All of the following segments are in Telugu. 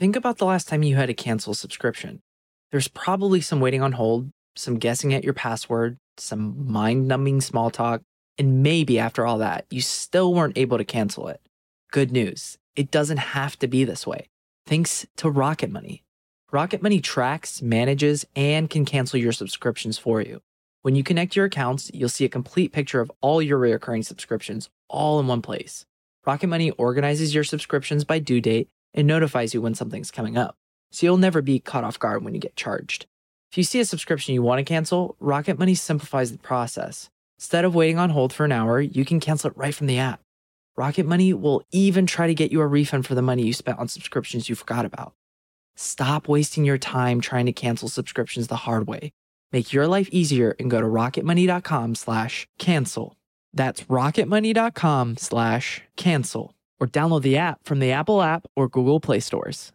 think about the last time you had to cancel a subscription. There's probably some waiting on hold, some guessing at your password, some mind numbing small talk, and maybe after all that, you still weren't able to cancel it. Good news it doesn't have to be this way. Thanks to Rocket Money. Rocket Money tracks, manages, and can cancel your subscriptions for you. When you connect your accounts, you'll see a complete picture of all your recurring subscriptions all in one place. Rocket Money organizes your subscriptions by due date and notifies you when something's coming up, so you'll never be caught off guard when you get charged. If you see a subscription you want to cancel, Rocket Money simplifies the process. Instead of waiting on hold for an hour, you can cancel it right from the app. Rocket Money will even try to get you a refund for the money you spent on subscriptions you forgot about. Stop wasting your time trying to cancel subscriptions the hard way. Make your life easier and go to rocketmoney.com slash cancel. That's rocketmoney.com slash cancel. Or download the app from the Apple app or Google Play stores.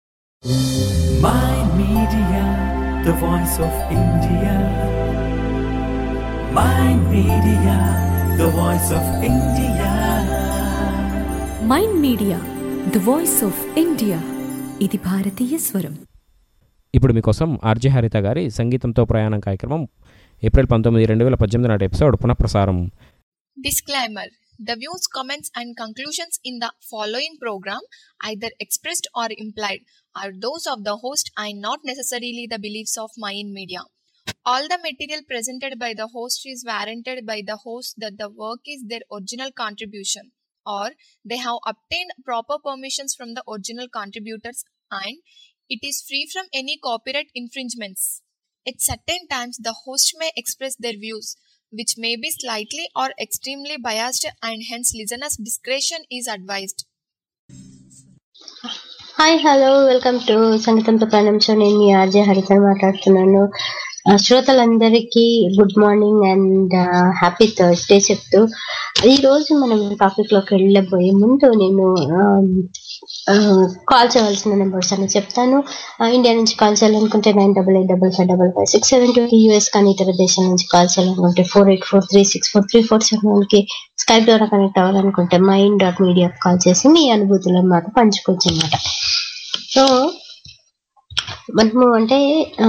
My Media, the voice of India. My Media, the voice of India. Mind media the voice of India ఇది భారతీయ స్వరం ఇప్పుడు మీకోసం ఆర్జే హరిత గారి సంగీతంతో ప్రయాణం కార్యక్రమం ఏప్రిల్ పంతొమ్మిది రెండు వేల పద్దెనిమిది నాటి ఎపిసోడ్ పునఃప్రసారం Disclaimer The views, comments, and conclusions in the following program, either expressed or implied, are those of the host and not necessarily the beliefs of Mayan Media. All the material presented by the host is warranted by the host that the work is their original contribution or they have obtained proper permissions from the original contributors and it is free from any copyright infringements. At certain times, the host may express their views, which may be slightly or extremely biased, and hence listeners' discretion is advised. Hi hello welcome to సంగీతంతో ప్రారంభించడం నేను మీ ఆర్జే హరిత మాట్లాడుతున్నాను ఆ, శ్రోతలందరికీ good morning and happy Thursday చెప్తూ ఈ రోజు మనం టాపిక్ లోకి వెళ్ళబోయే ముందు నేను కాల్ చేయవలసిన నెంబర్స్ అని చెప్తాను ఆ, ఇండియా నుంచి కాల్ చేయాలనుకుంటే nine double eight double five double five six seven two US కానీ ఇతర దేశాల నుంచి కాల్ చేయాలనుకుంటే four eight four three six four three four seven కి స్కైప్ ద్వారా కనెక్ట్ అవ్వాలనుకుంటే మైండ్ డాట్ మీడియా కాల్ చేసి మీ అనుభూతులను మాకు పంచుకోవచ్చు అనమాట సో మనము అంటే ఆ,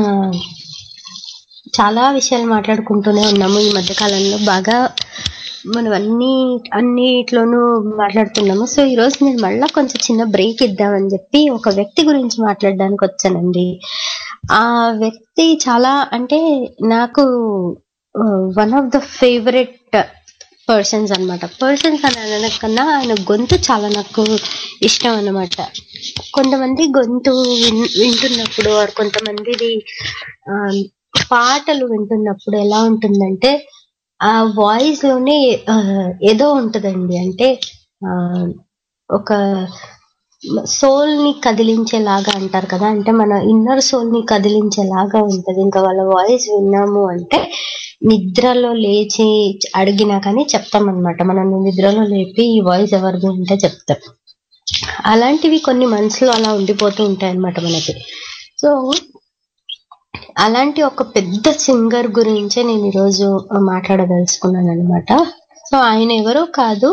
చాలా విషయాలు మాట్లాడుకుంటూనే ఉన్నాము ఈ మధ్య కాలంలో బాగా మనం అన్ని అన్నిట్లోనూ మాట్లాడుతున్నాము సో ఈ రోజు నేను మళ్ళా కొంచెం చిన్న బ్రేక్ ఇద్దామని చెప్పి ఒక వ్యక్తి గురించి మాట్లాడడానికి వచ్చానండి ఆ వ్యక్తి చాలా అంటే నాకు one of the favourite persons అన్నమాట పర్సన్స్ అని అనకన్నా ఆయన గొంతు చాలా నాకు ఇష్టం అన్నమాట కొంతమంది గొంతు విన్- వింటున్నప్పుడు or కొంతమందిది ఆ, పాటలు వింటున్నప్పుడు ఎలా ఉంటుందంటే ఆ వాయిస్ లోనే ఆ, ఏదో ఉంటదండి అంటే ఆ, ఒక సోల్ ని కదిలించేలాగా అంటారు కదా అంటే మన ఇన్నర్ సోల్ ని కదిలించేలాగా ఉంటది ఇంకా వాళ్ళ వాయిస్ విన్నాము అంటే నిద్రలో లేచి అడిగినా కానీ చెప్తాం అనమాట మనం నిద్రలో లేపి ఈ వాయిస్ ఎవరిది అంటే చెప్తాం అలాంటివి కొన్ని మనసులో అలా ఉండిపోతూ ఉంటాయి అన్నమాట మనకి సో అలాంటి ఒక పెద్ద సింగర్ గురించే నేను ఈరోజు మాట్లాడదలుచుకున్నాను అనమాట సో ఆయన ఎవరో కాదు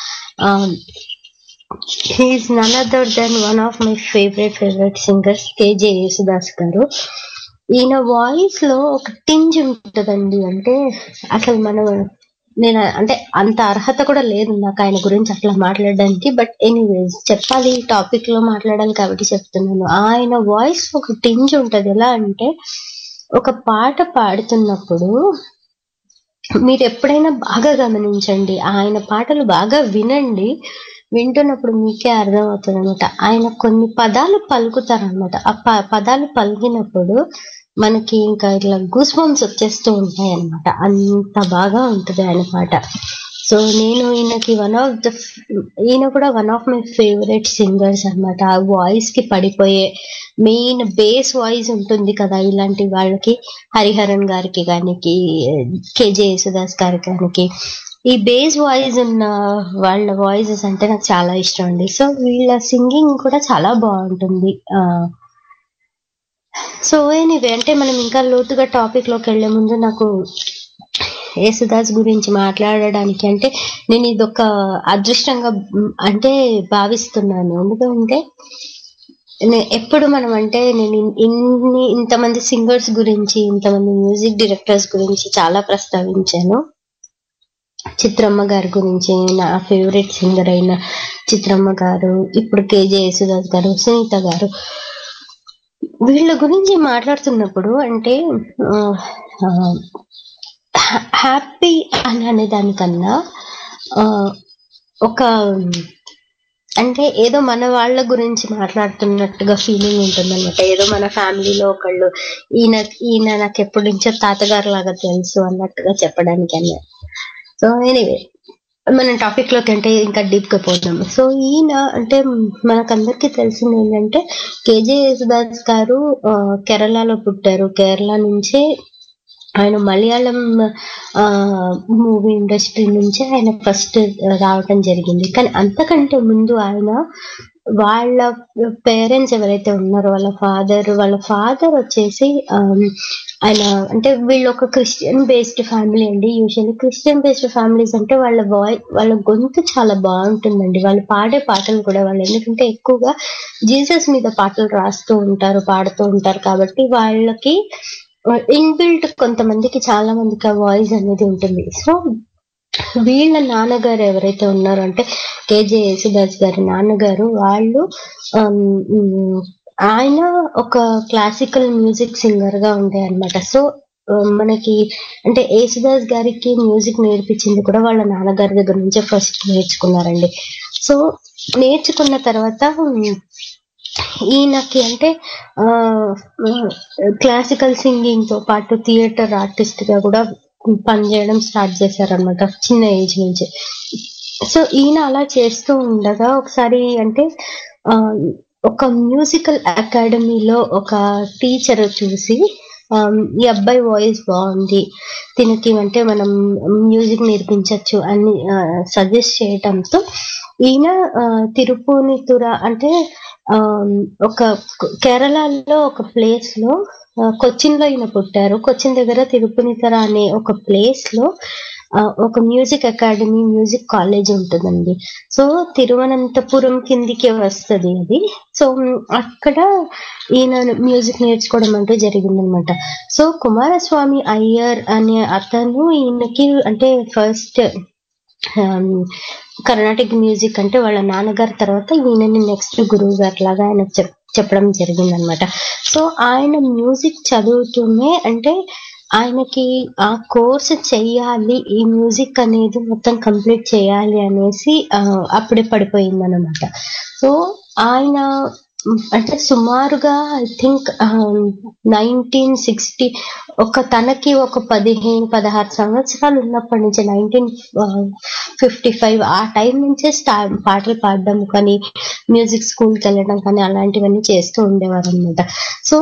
he's none other than one of my favourite favourite singers K J Yesudas garu ఈయన వాయిస్ లో ఒక టింజ్ ఉంటుందండి అంటే అసలు మనం నేను అంటే అంత అర్హత కూడా లేదు నాకు ఆయన గురించి అట్లా మాట్లాడడానికి బట్ ఎనీవేస్ చెప్పాలి టాపిక్ లో మాట్లాడాలి కాబట్టి చెప్తున్నాను ఆయన వాయిస్ ఒక టింజ్ ఉంటది ఎలా అంటే ఒక పాట పాడుతున్నప్పుడు మీరు ఎప్పుడైనా బాగా గమనించండి ఆయన పాటలు బాగా వినండి వింటున్నప్పుడు మీకే అర్థం అవుతుంది అనమాట ఆయన కొన్ని పదాలు పలుకుతారనమాట ఆ ప- పదాలు పలికినప్పుడు మనకి ఇంకా ఇట్లా గూస్ బంప్స్ వచ్చేస్తూ ఉంటాయి అనమాట అంత బాగా ఉంటుంది ఆయన పాట సో నేను ఈయనకి వన్ ఆఫ్ ద ఈయన కూడా one of my favourite singers అన్నమాట ఆ వాయిస్ కి పడిపోయే మెయిన్ బేస్ వాయిస్ ఉంటుంది కదా ఇలాంటి వాళ్ళకి హరిహరన్ గారికి కానీ కేజే యేసుదాస్ గారికి కానీ ఈ బేస్ వాయిస్ ఉన్న వాళ్ళ వాయిసెస్ అంటే నాకు చాలా ఇష్టం అండి సో వీళ్ళ సింగింగ్ కూడా చాలా బాగుంటుంది ఆ, సో ఎనీవే అంటే మనం ఇంకా లోతుగా టాపిక్ లోకి వెళ్లే ముందు నాకు యేసుదాస్ గురించి మాట్లాడడానికి అంటే నేను ఇది ఒక అదృష్టంగా మ్, అంటే భావిస్తున్నాను ఎందుకంటే నే- ఎప్పుడు మనం అంటే నేను ఇన్- ఇన్ని ఇంతమంది సింగర్స్ గురించి ఇంతమంది మ్యూజిక్ డైరెక్టర్స్ గురించి చాలా ప్రస్తావించాను చిత్రమ్మ గారి గురించి నా ఫేవరెట్ సింగర్ అయిన చిత్రమ్మ గారు ఇప్పుడు కేజే యేసుదాస్ గారు సునీత గారు వీళ్ళ గురించి మాట్లాడుతున్నప్పుడు అంటే ఆ, ఆ, హ్యా- హ్యాపీ అని అనే దానికన్నా ఆ, ఒక అంటే ఏదో మన వాళ్ళ గురించి మాట్లాడుతున్నట్టుగా ఫీలింగ్ ఉంటుంది అనమాట ఏదో మన ఫ్యామిలీలో ఒకళ్ళు ఈయన ఈయన నాకు ఎప్పటి నుంచో తాతగారు లాగా తెలుసు అన్నట్టుగా చెప్పడానికి అన్న సో ఎనీవే మన టాపిక్ లోకి అంటే ఇంకా డీప్ గా పోదాం సో ఈయన అంటే మనకందరికీ తెలిసింది ఏంటంటే కేజే యేసుదాస్ గారు ఆ, కేరళలో పుట్టారు కేరళ నుంచి ఆయన మలయాళం మూవీ ఇండస్ట్రీ నుంచి ఆయన ఫస్ట్ రావటం జరిగింది కానీ అంతకంటే ముందు ఆయన వాళ్ళ పేరెంట్స్ ఎవరైతే ఉన్నారో వాళ్ళ ఫాదర్ వాళ్ళ ఫాదర్ వచ్చేసి ఆమ్, ఆయన అంటే వీళ్ళు ఒక క్రిస్టియన్ బేస్డ్ ఫ్యామిలీ అండి యూజువల్లీ క్రిస్టియన్ బేస్డ్ ఫ్యామిలీస్ అంటే వాళ్ళ వాయి వాళ్ళ గొంతు చాలా బాగుంటుందండి వాళ్ళు పాడే పాటలు కూడా వాళ్ళు ఎందుకంటే ఎక్కువగా జీసస్ మీద పాటలు రాస్తూ ఉంటారు పాడుతూ ఉంటారు కాబట్టి వాళ్ళకి ఇన్బిల్ట్ కొంతమందికి చాలా మందికి ఆ వాయిస్ అనేది ఉంటుంది సో వీళ్ళ నాన్నగారు ఎవరైతే ఉన్నారో అంటే కేజే యేసుదాస్ గారి నాన్నగారు వాళ్ళు ఆమ్, ఉమ్, ఆయన ఒక క్లాసికల్ మ్యూజిక్ సింగర్ గా ఉండే అనమాట సో ఆ, మనకి అంటే యేసుదాస్ గారికి మ్యూజిక్ నేర్పించింది కూడా వాళ్ళ నాన్నగారి దగ్గర నుంచే ఫస్ట్ నేర్చుకున్నారండి సో నేర్చుకున్న తర్వాత ఉమ్, ఈయనకి అంటే క్లాసికల్ సింగింగ్ తో పాటు థియేటర్ ఆర్టిస్ట్ గా కూడా పనిచేయడం స్టార్ట్ చేశారనమాట చిన్న ఏజ్ నుంచి సో ఈయన అలా చేస్తూ ఉండగా ఒకసారి అంటే ఆ, ఒక మ్యూజికల్ అకాడమీలో ఒక టీచర్ చూసి ఆ, ఈ అబ్బాయి వాయిస్ బాగుంది దీనికి అంటే మనం మ్యూజిక్ నేర్పించవచ్చు అని సజెస్ట్ చేయడంతో ఈయన ఆ, తిరుపునితుర అంటే ఆ, ఒక కేరళలో ఒక ప్లేస్ లో ఆ, కొచ్చిన్ లో ఈయన పుట్టారు కొచ్చిన్ దగ్గర తిరుపునితర అనే ఒక ప్లేస్ లో ఆ, ఒక మ్యూజిక్ అకాడమీ మ్యూజిక్ కాలేజ్ ఉంటుందండి సో తిరువనంతపురం కిందికి వస్తది అది సో మ్, అక్కడ ఈయన మ్యూజిక్ నేర్చుకోవడం అంటూ జరిగిందనమాట సో కుమారస్వామి అయ్యర్ అనే అతను ఈయనకి అంటే ఫస్ట్ కర్ణాటిక్ మ్యూజిక్ అంటే వాళ్ళ నాన్నగారి తర్వాత ఈయనని నెక్స్ట్ గురువు గారి లాగా ఆయన చెప్ చెప్పడం జరిగిందనమాట సో ఆయన మ్యూజిక్ చదువుతూనే అంటే ఆయనకి ఆ కోర్స్ చెయ్యాలి ఈ మ్యూజిక్ అనేది మొత్తం కంప్లీట్ చేయాలి అనేసి ఆ, అప్పుడే పడిపోయింది అనమాట సో ఆయన ఉమ్, అంటే సుమారుగా ఐ థింక్ నైన్టీన్ సిక్స్టీ ఒక తనకి ఒక పదిహేను పదహారు సంవత్సరాలు ఉన్నప్పటి నుంచి నైన్టీన్ ఫిఫ్టీ ఫైవ్ ఆ టైం నుంచే స్టా పాటలు పాడడం కానీ మ్యూజిక్ స్కూల్కి వెళ్ళడం కానీ అలాంటివన్నీ చేస్తూ ఉండేవారు అనమాట సో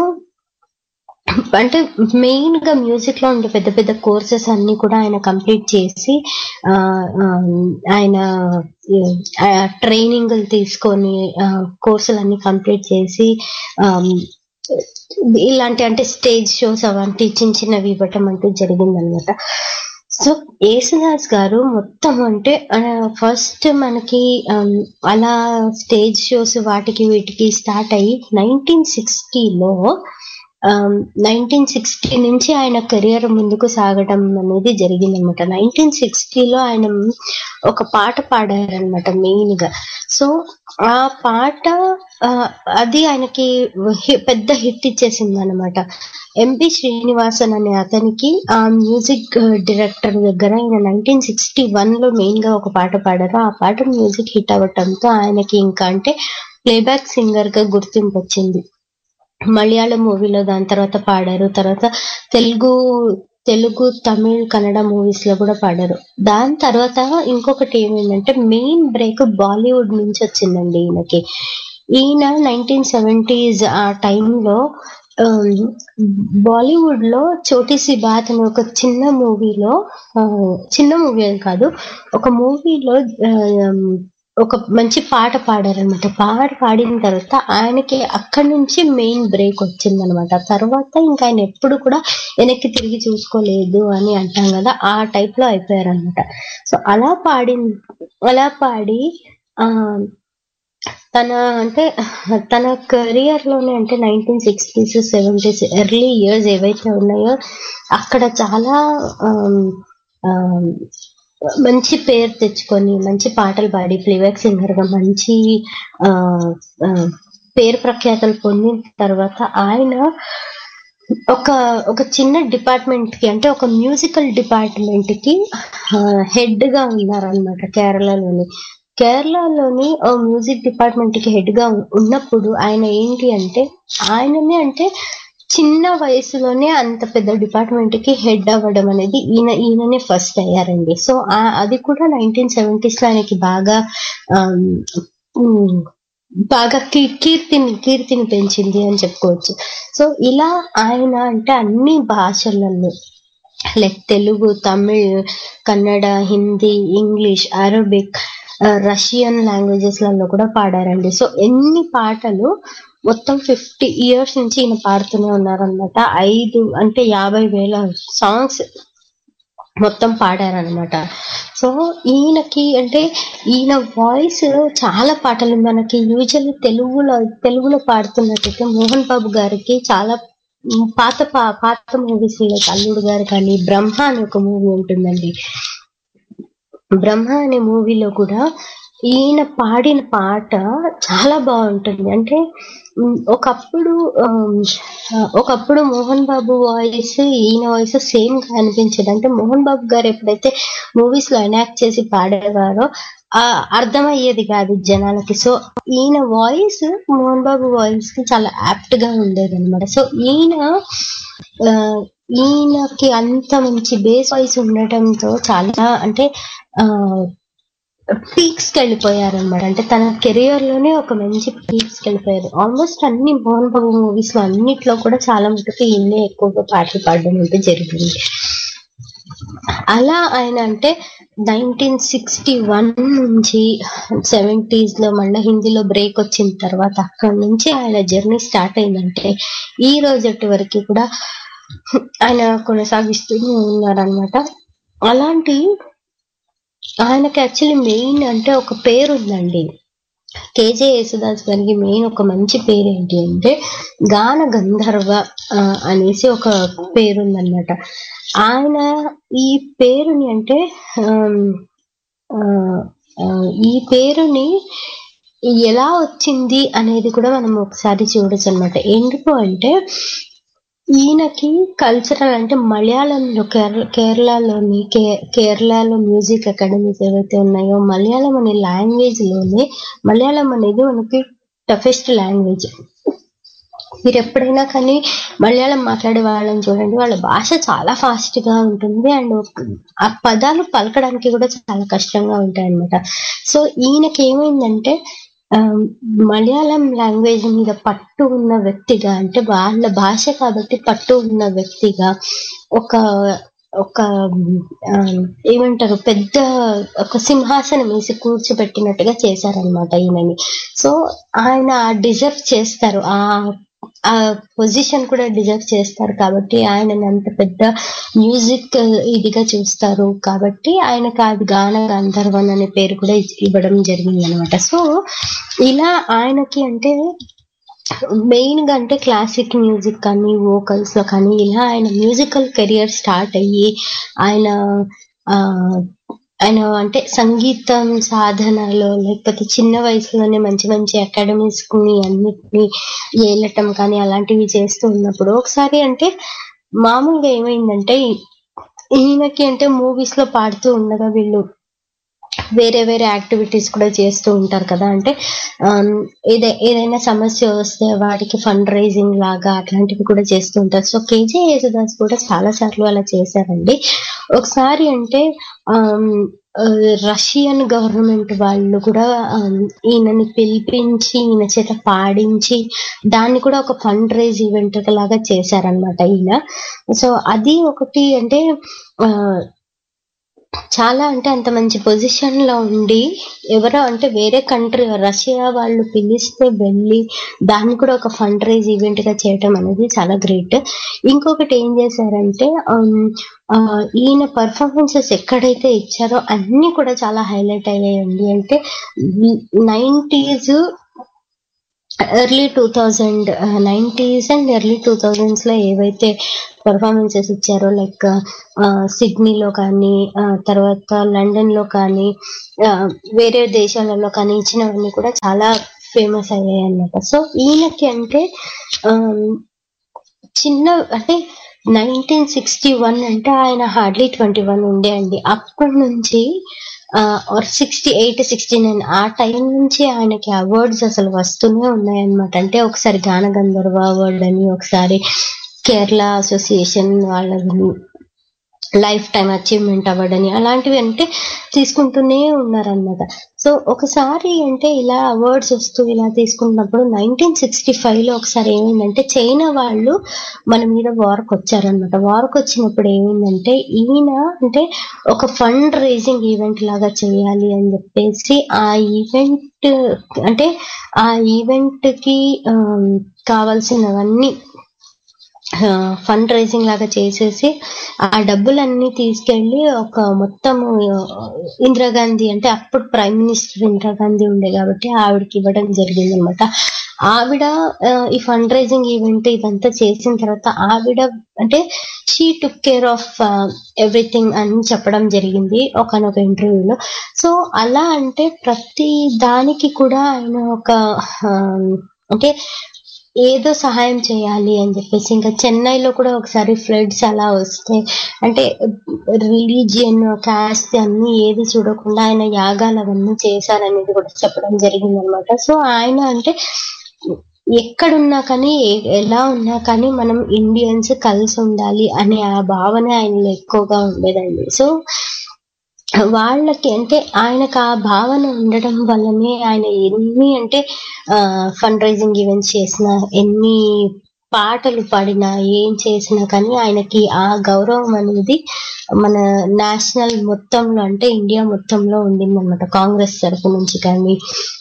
అంటే మెయిన్ గా మ్యూజిక్ లో ఉండే పెద్ద పెద్ద కోర్సెస్ అన్ని కూడా ఆయన కంప్లీట్ చేసి ఆ, ఆ, ఆయన ట్రైనింగ్ తీసుకొని కోర్సులు అన్ని కంప్లీట్ చేసి ఆ, ఇలాంటి అంటే స్టేజ్ షోస్ అవంటి చిన్న చిన్నవి ఇవ్వటం అంటూ జరిగిందనమాట సో యేసుదాస్ గారు మొత్తం అంటే ఫస్ట్ మనకి ఆమ్, అలా స్టేజ్ షోస్ వాటికి వీటికి స్టార్ట్ అయ్యి నైన్టీన్ సిక్స్టీలో నైన్టీన్ సిక్స్టీ నుంచి ఆయన కెరియర్ ముందుకు సాగడం అనేది జరిగిందనమాట నైన్టీన్ సిక్స్టీలో ఆయన ఒక పాట పాడారనమాట మెయిన్ గా సో ఆ పాట ఆ, అది ఆయనకి హి- పెద్ద హిట్ ఇచ్చేసింది అనమాట ఎంపి శ్రీనివాసన్ అనే అతనికి ఆ మ్యూజిక్ డైరెక్టర్ దగ్గర ఆయన నైన్టీన్ సిక్స్టీ వన్ లో మెయిన్ గా ఒక పాట పాడారు ఆ పాట మ్యూజిక్ హిట్ అవ్వటంతో ఆయనకి ఇంకా అంటే ప్లేబ్యాక్ సింగర్ గా గుర్తింపు వచ్చింది మలయాళం మూవీలో దాని తర్వాత పాడారు తర్వాత తెలుగు తెలుగు తమిళ్ కన్నడ మూవీస్ లో కూడా పాడారు దాని తర్వాత ఇంకొకటి ఏమైందంటే మెయిన్ బ్రేక్ బాలీవుడ్ నుంచి వచ్చిందండి ఈయనకి ఈయన నైన్టీన్ సెవెంటీస్ ఆ టైంలో బాలీవుడ్ లో చోటీ సి బాత్ అనే ఒక చిన్న మూవీలో చిన్న మూవీ అని కాదు ఒక మూవీలో ఒక మంచి పాట పాడారనమాట పాట పాడిన తర్వాత ఆయనకి అక్కడి నుంచి మెయిన్ బ్రేక్ వచ్చిందనమాట తర్వాత ఇంకా ఆయన ఎప్పుడు కూడా వెనక్కి తిరిగి చూసుకోలేదు అని అంటాం కదా ఆ టైప్ లో అయిపోయారనమాట సో అలా పాడి అలా పాడి ఆ తన అంటే తన కెరియర్ లోనే అంటే nineteen sixties seventies early years ఏవైతే ఉన్నాయో అక్కడ చాలా ఆమ్, ఆమ్, మంచి పేరు తెచ్చుకొని మంచి పాటలు పాడి ప్లేబ్యాక్ సింగర్ గా మంచి ఆ, ఆ, పేరు ప్రఖ్యాతలు పొందిన తర్వాత ఆయన ఒక ఒక చిన్న డిపార్ట్మెంట్ కి అంటే ఒక మ్యూజికల్ డిపార్ట్మెంట్ కి హెడ్ గా ఉన్నారనమాట కేరళలోని కేరళలోని ఓ మ్యూజిక్ డిపార్ట్మెంట్ కి హెడ్ గా ఉన్నప్పుడు ఆయన ఏంటి అంటే ఆయననే అంటే చిన్న వయసులోనే అంత పెద్ద డిపార్ట్మెంట్ కి హెడ్ అవ్వడం అనేది ఈయన ఈయననే ఫస్ట్ అయ్యారండి సో అది కూడా నైన్టీన్ సెవెంటీస్ లో ఆయనకి బాగా ఆమ్, ఉమ్, బాగా కీ- కీర్తిని కీర్తిని పెంచింది అని చెప్పుకోవచ్చు సో ఇలా ఆయన అంటే అన్ని భాషలలో like Telugu Tamil Kannada Hindi English Arabic ఆ, రష్యన్ లాంగ్వేజెస్ లలో కూడా పాడారండి సో ఎన్ని పాటలు మొత్తం ఫిఫ్టీ ఇయర్స్ నుంచి ఈయన పాడుతూనే ఉన్నారనమాట ఐదు అంటే యాభై వేల సాంగ్స్ మొత్తం పాడారనమాట సో ఈయనకి అంటే ఈయన వాయిస్ చాలా పాటలు మనకి యూజువల్లీ తెలుగులో తెలుగులో పాడుతున్నట్టయితే మోహన్ బాబు గారికి చాలా మ్, పాత పా- పాత మూవీస్ లైక్ అల్లుడు గారు కానీ బ్రహ్మ అనే ఒక మూవీ ఉంటుందండి బ్రహ్మ అనే మూవీలో కూడా ఈయన పాడిన పాట చాలా బాగుంటుంది అంటే ఉమ్, ఒకప్పుడు ఆమ్, ఆ, ఒకప్పుడు మోహన్ బాబు వాయిస్ ఈయన వాయిస్ సేమ్ గా అనిపించేది అంటే మోహన్ బాబు గారు ఎప్పుడైతే మూవీస్ లో ఎనాక్ట్ చేసి పాడేవారో ఆ అర్థమయ్యేది కాదు జనాలకి సో ఈయన వాయిస్ మోహన్ బాబు వాయిస్ కి చాలా యాప్ట్ గా ఉండేది అనమాట సో ఈయన ఆ, ఈయనకి అంత మంచి బేస్ వాయిస్ ఉండటంతో చాలా అంటే ఆ పీక్స్ కి వెళ్ళిపోయారు అనమాట అంటే తన కెరియర్ లోనే ఒక మంచి పీక్స్ కి వెళ్ళిపోయారు ఆల్మోస్ట్ అన్ని మోహన్ బాబు మూవీస్ లో అన్నిట్లో కూడా చాలా మటుకు ఈయనే ఎక్కువగా పాటలు పాడడం అంటే జరిగింది అలా ఆయన అంటే నైన్టీన్ సిక్స్టీ వన్ నుంచి సెవెంటీస్ లో మళ్ళీ హిందీలో బ్రేక్ వచ్చిన తర్వాత అక్కడి నుంచి ఆయన జర్నీ స్టార్ట్ అయిందంటే ఈ రోజటి వరకు కూడా ఆయన కొనసాగిస్తూనే ఉన్నారనమాట అలాంటి ఆయనకి యాక్చువల్లీ మెయిన్ అంటే ఒక పేరు ఉందండి కేజే యేసుదాస్ గారికి మెయిన్ ఒక మంచి పేరు ఏంటి అంటే గాన గంధర్వ ఆ, అనేసి ఒక పేరు ఉందన్నమాట ఆయన ఈ పేరుని అంటే ఆమ్, ఆ, ఆ, ఈ పేరుని ఎలా వచ్చింది అనేది కూడా మనం ఒకసారి చూడొచ్చు అనమాట ఎందుకు అంటే ఈయనకి కల్చరల్ అంటే మలయాళంలో కేరళ కేరళలోని కే కేరళలో మ్యూజిక్ అకాడమీస్ ఏవైతే ఉన్నాయో మలయాళం అనే లాంగ్వేజ్ లోనే మలయాళం అనేది మనకి టఫెస్ట్ లాంగ్వేజ్ మీరు ఎప్పుడైనా కానీ మలయాళం మాట్లాడే వాళ్ళని చూడండి వాళ్ళ భాష చాలా ఫాస్ట్ గా ఉంటుంది అండ్ ఆ పదాలు పలకడానికి కూడా చాలా కష్టంగా ఉంటాయి అన్నమాట సో ఈయనకి ఏమైందంటే ఆ, మలయాళం లాంగ్వేజ్ మీద పట్టు ఉన్న వ్యక్తిగా అంటే వాళ్ళ భాష కాబట్టి పట్టు ఉన్న వ్యక్తిగా ఒక ఒక ఆ, ఏమంటారు పెద్ద ఒక సింహాసనం వేసి కూర్చోబెట్టినట్టుగా చేశారనమాట ఈయనని సో ఆయన డిజర్వ్ చేస్తారు ఆ ఆ పొజిషన్ కూడా డిజర్వ్ చేస్తారు కాబట్టి ఆయనని అంత పెద్ద మ్యూజిక్ ఇదిగా చూస్తారు కాబట్టి ఆయనకు అది గాన గంధర్వన్ అనే పేరు కూడా ఇచ్- ఇవ్వడం జరిగింది అనమాట సో ఇలా ఆయనకి అంటే మెయిన్ గా అంటే క్లాసిక్ మ్యూజిక్ కానీ వోకల్స్ లో కానీ ఇలా ఆయన మ్యూజికల్ కెరియర్ స్టార్ట్ అయ్యి ఆయన ఆ ఆయన అంటే సంగీతం సాధనలో లేకపోతే చిన్న వయసులోనే మంచి మంచి అకాడమీస్ ని అన్నిటిని ఏలటం కానీ అలాంటివి చేస్తూ ఉన్నప్పుడు ఒకసారి అంటే మామూలుగా ఏమైందంటే ఈయనకి అంటే మూవీస్ లో పాడుతూ ఉండగా వీళ్ళు వేరే వేరే యాక్టివిటీస్ కూడా చేస్తూ ఉంటారు కదా అంటే ఆమ్, ఏదే ఏదైనా సమస్య వస్తే వాటికి ఫండ్ రైజింగ్ లాగా అట్లాంటివి కూడా చేస్తూ ఉంటారు సో కేజే యేసుదాస్ కూడా చాలా సార్లు అలా చేశారండి ఒకసారి అంటే ఆమ్, ఆ, రష్యన్ గవర్నమెంట్ వాళ్ళు కూడా ఆమ్, ఈయనని పిలిపించి ఈయన చేత పాడించి దాన్ని కూడా ఒక ఫండ్ రైజ్ ఈవెంట్ లాగా చేశారనమాట ఈయన సో అది ఒకటి అంటే ఆ చాలా అంటే అంత మంచి పొజిషన్ లో ఉండి ఎవరో అంటే వేరే కంట్రీ రష్యా వాళ్ళు పిలిస్తే వెళ్ళి దాన్ని కూడా ఒక ఫండ్ రైజ్ ఈవెంట్ గా చేయటం అనేది చాలా గ్రేట్ ఇంకొకటి ఏం చేశారంటే ఆమ్, ఆ, ఈయన పర్ఫార్మెన్సెస్ ఎక్కడైతే ఇచ్చారో అన్ని కూడా చాలా హైలైట్ అయ్యాయండి అంటే nineties early two thousand nineties and early two thousands లో ఏవైతే పర్ఫార్మెన్సెస్ ఇచ్చారో లైక్ సిడ్నీలో కానీ ఆ, తర్వాత లండన్ లో కానీ ఆ, వేరే దేశాలలో కానీ ఇచ్చినవన్నీ కూడా చాలా ఫేమస్ అయ్యాయి అన్నమాట సో ఈయనకి అంటే ఆమ్, చిన్న అంటే నైన్టీన్ సిక్స్టీ వన్ అంటే ఆయన హార్డ్లీ ట్వంటీ వన్ ఉండే అండి అప్పటి నుంచి సిక్స్టీ ఎయిట్ సిక్స్టీ నైన్ ఆ టైం నుంచి ఆయనకి అవార్డ్స్ అసలు వస్తూనే ఉన్నాయన్నమాట అంటే ఒకసారి గాన గంధర్వ అవార్డ్ అని ఒకసారి కేరళ అసోసియేషన్ వాళ్ళ లైఫ్ టైం అచీవ్మెంట్ అవార్డ్ అని అలాంటివి అంటే తీసుకుంటూనే ఉన్నారన్నమాట సో ఒకసారి అంటే ఇలా అవార్డ్స్ వస్తూ ఇలా తీసుకుంటున్నప్పుడు నైన్టీన్ సిక్స్టీ ఫైవ్ లో ఒకసారి ఏమైందంటే చైనా వాళ్ళు మన మీద వార్కి వచ్చారనమాట వార్కి వచ్చినప్పుడు ఏమైందంటే ఈయన అంటే ఒక ఫండ్ రైజింగ్ ఈవెంట్ లాగా చేయాలి అని చెప్పేసి ఆ ఈవెంట్ అంటే ఆ ఈవెంట్ కి ఆమ్, కావాల్సినవన్నీ ఫండ్ రైజింగ్ లాగా చేసేసి ఆ డబ్బులన్నీ తీసుకెళ్లి ఒక మొత్తం ఇందిరాగాంధీ అంటే అప్పుడు ప్రైమ్ మినిస్టర్ ఇందిరాగాంధీ ఉండే కాబట్టి ఆవిడకి ఇవ్వడం జరిగింది అనమాట ఆవిడ ఆ, ఈ ఫండ్ రైజింగ్ ఈవెంట్ ఇదంతా చేసిన తర్వాత ఆవిడ అంటే she took care of everything అని చెప్పడం జరిగింది ఒకనొక ఇంటర్వ్యూలో సో అలా అంటే ప్రతి దానికి కూడా ఆయన ఒక ఆ, అంటే ఏదో సహాయం చేయాలి అని చెప్పేసి ఇంకా చెన్నైలో కూడా ఒకసారి ఫ్లడ్స్ అలా వస్తే అంటే రిలీజియన్ కాస్ట్ అన్ని ఏది చూడకుండా ఆయన యాగాలు అవన్నీ చేశారనేది కూడా చెప్పడం జరిగింది అనమాట సో ఆయన అంటే ఎక్కడున్నా కానీ ఏ- ఎలా ఉన్నా కానీ మనం ఇండియన్స్ కలిసి ఉండాలి అనే ఆ భావన ఆయనలో ఎక్కువగా ఉండేదండి సో వాళ్ళకి అంటే ఆయనకు ఆ భావన ఉండడం వల్లనే ఆయన ఎన్ని అంటే ఫండ్ రైజింగ్ ఈవెంట్స్ చేసినా ఎన్ని పాటలు పాడినా ఏం చేసినా కానీ ఆయనకి ఆ గౌరవం అనేది మన నేషనల్ మొత్తంలో అంటే ఇండియా మొత్తంలో ఉండిందన్నమాట కాంగ్రెస్ తరఫు నుంచి కానీ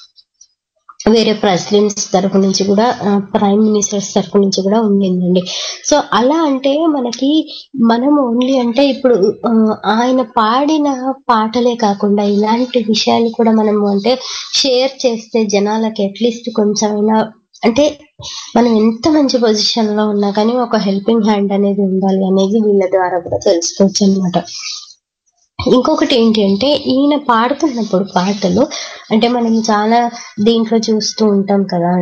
వేరే ప్రెసిడెంట్స్ తరఫు నుంచి కూడా ప్రైమ్ మినిస్టర్స్ తరఫు నుంచి కూడా ఉండిందండి సో అలా అంటే మనకి మనం ఓన్లీ అంటే ఇప్పుడు ఆ, ఆయన పాడిన పాటలే కాకుండా ఇలాంటి విషయాలు కూడా మనము అంటే షేర్ చేస్తే జనాలకి అట్లీస్ట్ కొంచెమైనా అంటే మనం ఎంత మంచి పొజిషన్ లో ఉన్నా కానీ ఒక హెల్పింగ్ హ్యాండ్ అనేది ఉండాలి అనేది వీళ్ళ ద్వారా కూడా తెలుసుకోవచ్చు అనమాట ఇంకొకటి ఏంటి అంటే ఈయన పాడుతున్నప్పుడు పాటలు అంటే మనం చాలా దీంట్లో చూస్తూ ఉంటాం కదా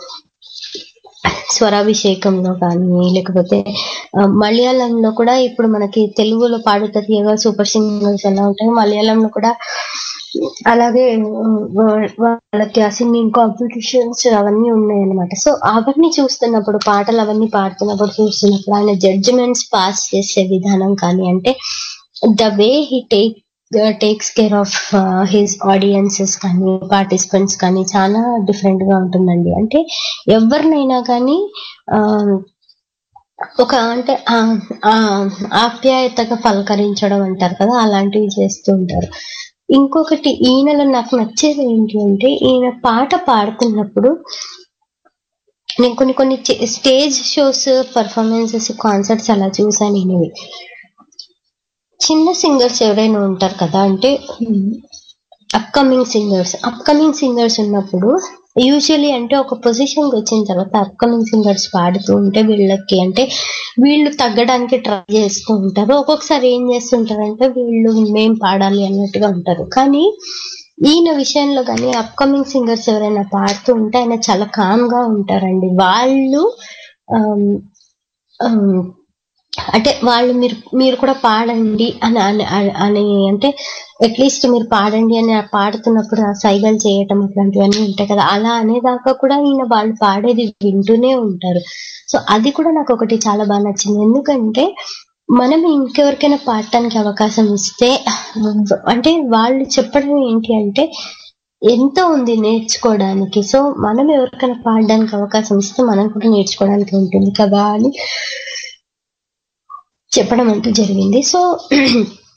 స్వరాభిషేకంలో కానీ లేకపోతే ఆ, మలయాళంలో కూడా ఇప్పుడు మనకి తెలుగులో పాడుతా తీయగా సూపర్ సింగర్స్ ఎలా ఉంటాయి మలయాళంలో కూడా అలాగే ఉమ్, వా- వాళ్ళకి ఆ సింగింగ్ కాంపిటీషన్స్ అవన్నీ ఉన్నాయి అనమాట సో అవన్నీ చూస్తున్నప్పుడు పాటలు అవన్నీ పాడుతున్నప్పుడు చూస్తున్నప్పుడు ఆయన జడ్జిమెంట్స్ పాస్ చేసే విధానం కానీ అంటే the way he take takes care of his audiences కానీ పార్టిసిపెంట్స్ కానీ చాలా డిఫరెంట్ గా ఉంటుందండి అంటే ఎవరినైనా కానీ ఆ, ఒక అంటే ఆ- ఆ ఆప్యాయతగా పలకరించడం అంటారు కదా అలాంటివి చేస్తూ ఉంటారు ఇంకొకటి ఈయనలో నాకు నచ్చేది ఏంటి అంటే ఈయన పాట పాడుతున్నప్పుడు నేను కొన్ని కొన్ని స్టేజ్ షోస్ పర్ఫార్మెన్సెస్ కాన్సర్ట్స్ అలా చూసాను ఈయనవి చిన్న సింగర్స్ ఎవరైనా ఉంటారు కదా అంటే అప్కమింగ్ సింగర్స్ అప్కమింగ్ సింగర్స్ ఉన్నప్పుడు యూజువలీ అంటే ఒక పొజిషన్కి వచ్చిన తర్వాత అప్కమింగ్ సింగర్స్ పాడుతూ ఉంటే వీళ్ళకి అంటే వీళ్ళు తగ్గడానికి ట్రై చేస్తూ ఉంటారు ఒక్కొక్కసారి ఏం చేస్తుంటారంటే వీళ్ళు మేం పాడాలి అన్నట్టుగా ఉంటారు కానీ ఈయన విషయంలో కానీ అప్కమింగ్ సింగర్స్ ఎవరైనా పాడుతూ ఉంటే ఆయన చాలా కామ్ గా ఉంటారండి వాళ్ళు ఆమ్, ఆమ్, అంటే వాళ్ళు మీరు మీరు కూడా పాడండి అని అని అని అంటే అట్లీస్ట్ మీరు పాడండి అని ఆ పాడుతున్నప్పుడు ఆ సైగలు చేయటం అట్లాంటివన్నీ ఉంటాయి కదా అలా అనేదాకా కూడా ఈయన వాళ్ళు పాడేది వింటూనే ఉంటారు సో అది కూడా నాకు ఒకటి చాలా బాగా నచ్చింది ఎందుకంటే మనం ఇంకెవరికైనా పాడటానికి అవకాశం ఇస్తే అంటే వాళ్ళు చెప్పడం ఏంటి అంటే ఎంతో ఉంది నేర్చుకోవడానికి సో మనం ఎవరికైనా పాడడానికి అవకాశం ఇస్తే మనం కూడా నేర్చుకోవడానికి ఉంటుంది కదా అని చెప్పడం అంటూ జరిగింది సో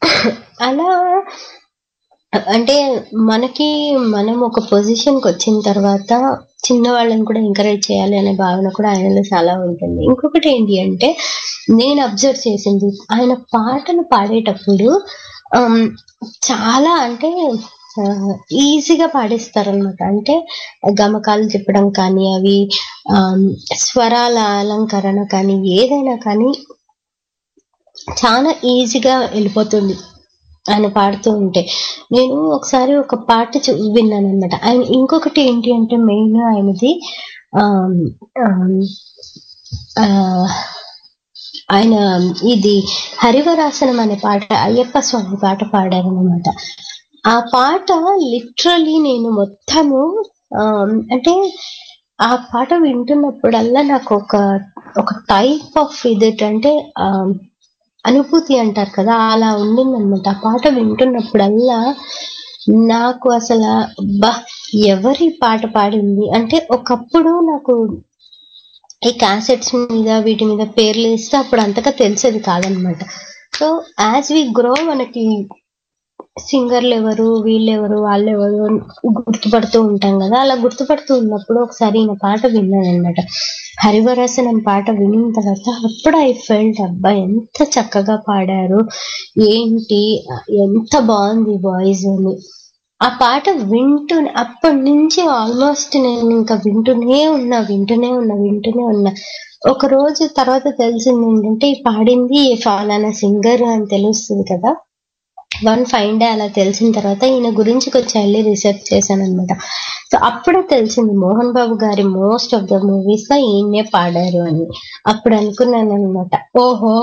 అలా అంటే మనకి మనం ఒక పొజిషన్కి వచ్చిన తర్వాత చిన్న వాళ్ళని కూడా ఎంకరేజ్ చేయాలి అనే భావన కూడా ఆయనలో చాలా ఉంటుంది ఇంకొకటి ఏంటి అంటే నేను అబ్జర్వ్ చేసింది ఆయన పాటలు పాడేటప్పుడు ఆమ్, చాలా అంటే ఈజీగా పాడేస్తారనమాట అంటే గమకాలు చెప్పడం కానీ అవి ఆమ్, స్వరాల అలంకరణ కానీ ఏదైనా కానీ చాలా ఈజీగా వెళ్ళిపోతుంది ఆయన పాడుతూ ఉంటే నేను ఒకసారి ఒక పాట చూ విన్నాను అనమాట ఆయన ఇంకొకటి ఏంటి అంటే మెయిన్ ఆయనది ఆమ్, ఆమ్, ఆ, ఆయన ఇది హరివరాసనం అనే పాట అయ్యప్ప స్వామి పాట పాడారనమాట ఆ పాట లిటరలీ నేను మొత్తము ఆమ్, అంటే ఆ పాట వింటున్నప్పుడల్లా నాకు ఒక ఒక టైప్ ఆఫ్ ఇది అంటే ఆమ్, అనుభూతి అంటారు కదా అలా ఉండిందనమాట ఆ పాట వింటున్నప్పుడల్లా నాకు అసలు బా ఎవరి పాట పాడింది అంటే ఒకప్పుడు నాకు ఈ క్యాసెట్స్ మీద వీటి మీద పేర్లు ఇస్తే అప్పుడు అంతగా తెలిసేది కాదనమాట సో యాజ్ వి గ్రో మనకి సింగర్లు ఎవరు వీళ్ళెవరు వాళ్ళెవరు అని గుర్తుపడుతూ ఉంటాం కదా అలా గుర్తుపడుతూ ఉన్నప్పుడు ఒకసారి ఈయన పాట విన్నాను అనమాట హరివరసనం పాట వినిన తర్వాత అప్పుడు ఐ ఫెల్ట్ అబ్బా ఎంత చక్కగా పాడారు ఏంటి ఎంత బాగుంది వాయిస్ అని ఆ పాట వింటూ అప్పటి నుంచి ఆల్మోస్ట్ నేను ఇంకా వింటూనే ఉన్నా వింటూనే ఉన్నా వింటూనే ఉన్నా ఒక రోజు తర్వాత తెలిసింది ఏంటంటే ఈ పాడింది ఫలానా సింగర్ అని తెలుస్తుంది కదా వన్ ఫైవ్ డే అలా తెలిసిన తర్వాత ఈయన గురించి కొంచెం వెళ్ళి రీసెర్చ్ చేశాను అనమాట సో అప్పుడే తెలిసింది మోహన్ బాబు గారి మోస్ట్ ఆఫ్ ద మూవీస్ లో ఈయనే పాడారు అని అప్పుడు అనుకున్నాను అనమాట ఓహో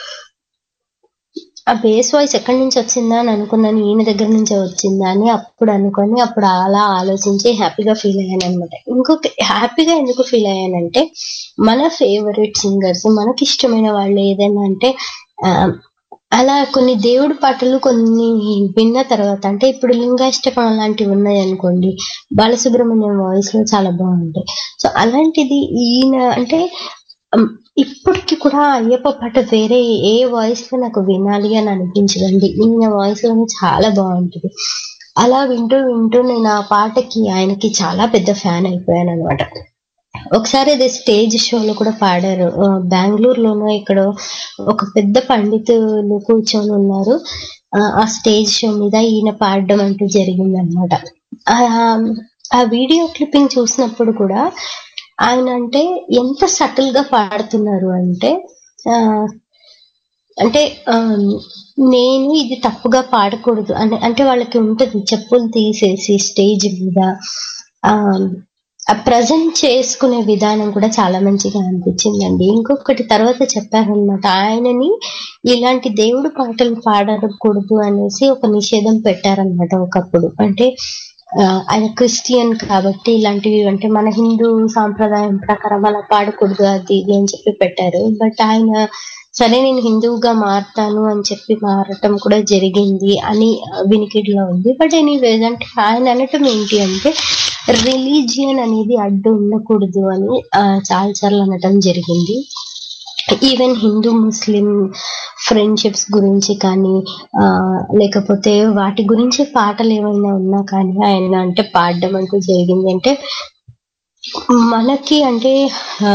ఆ బేస్ వాయిస్ ఎక్కడి నుంచి వచ్చిందా అని అనుకున్నాను ఈయన దగ్గర నుంచే వచ్చిందా అని అప్పుడు అనుకొని అప్పుడు అలా ఆలోచించి హ్యాపీగా ఫీల్ అయ్యాను అనమాట ఇంకొక హ్యాపీగా ఎందుకు ఫీల్ అయ్యానంటే మన ఫేవరెట్ సింగర్స్ మనకి ఇష్టమైన వాళ్ళు ఏదైనా అంటే ఆ, అలా కొన్ని దేవుడి పాటలు కొన్ని విన్న తర్వాత అంటే ఇప్పుడు లింగాష్టకం అలాంటివి ఉన్నాయి అనుకోండి బాలసుబ్రహ్మణ్యం వాయిస్ లో చాలా బాగుంటాయి సో అలాంటిది ఈయన అంటే ఉమ్, ఇప్పటికి కూడా అయ్యప్ప పాట వేరే ఏ వాయిస్ లో నాకు వినాలి అని అనిపించదండి ఈయన వాయిస్ లోనే చాలా బాగుంటుంది అలా వింటూ వింటూ నేను ఆ పాటకి ఆయనకి చాలా పెద్ద ఫ్యాన్ అయిపోయాను అనమాట ఒకసారి అది స్టేజ్ షోలో కూడా పాడారు ఆ, బెంగళూరులోనో ఇక్కడ ఒక పెద్ద పండితులు కూర్చొని ఉన్నారు ఆ, ఆ స్టేజ్ షో మీద ఈయన పాడడం అంటూ జరిగింది అనమాట ఆ వీడియో క్లిప్పింగ్ చూసినప్పుడు కూడా ఆయన అంటే ఎంత సటిల్ గా పాడుతున్నారు అంటే ఆ, అంటే ఆ, నేను ఇది తప్పుగా పాడకూడదు అంటే అంటే వాళ్ళకి ఉంటుంది చెప్పులు తీసేసి స్టేజ్ మీద ఆ ఆ ప్రజెంట్ చేసుకునే విధానం కూడా చాలా మంచిగా అనిపించిందండి ఇంకొకటి తర్వాత చెప్పారనమాట ఆయనని ఇలాంటి దేవుడు పాటలు పాడకూడదు అనేసి ఒక నిషేధం పెట్టారనమాట ఒకప్పుడు అంటే ఆ, ఆయన క్రిస్టియన్ కాబట్టి ఇలాంటివి అంటే మన హిందూ సాంప్రదాయం ప్రకారం అలా పాడకూడదు అది ఇది అని చెప్పి పెట్టారు బట్ ఆయన సరే నేను హిందువుగా మారుతాను అని చెప్పి మారటం కూడా జరిగింది అని వినికిడిలో ఉంది బట్ ఎనీవేస్ అంటే ఆయన అనటం ఏంటి అంటే రిలీజియన్ అనేది అడ్డు ఉండకూడదు అని ఆ, చాలా సార్లు అనటం జరిగింది ఈవెన్ హిందూ ముస్లిం ఫ్రెండ్షిప్స్ గురించి కానీ ఆ, లేకపోతే వాటి గురించి పాటలు ఏమైనా ఉన్నా కానీ ఆయన అంటే పాడడం అంటూ జరిగింది అంటే మనకి అంటే ఆ,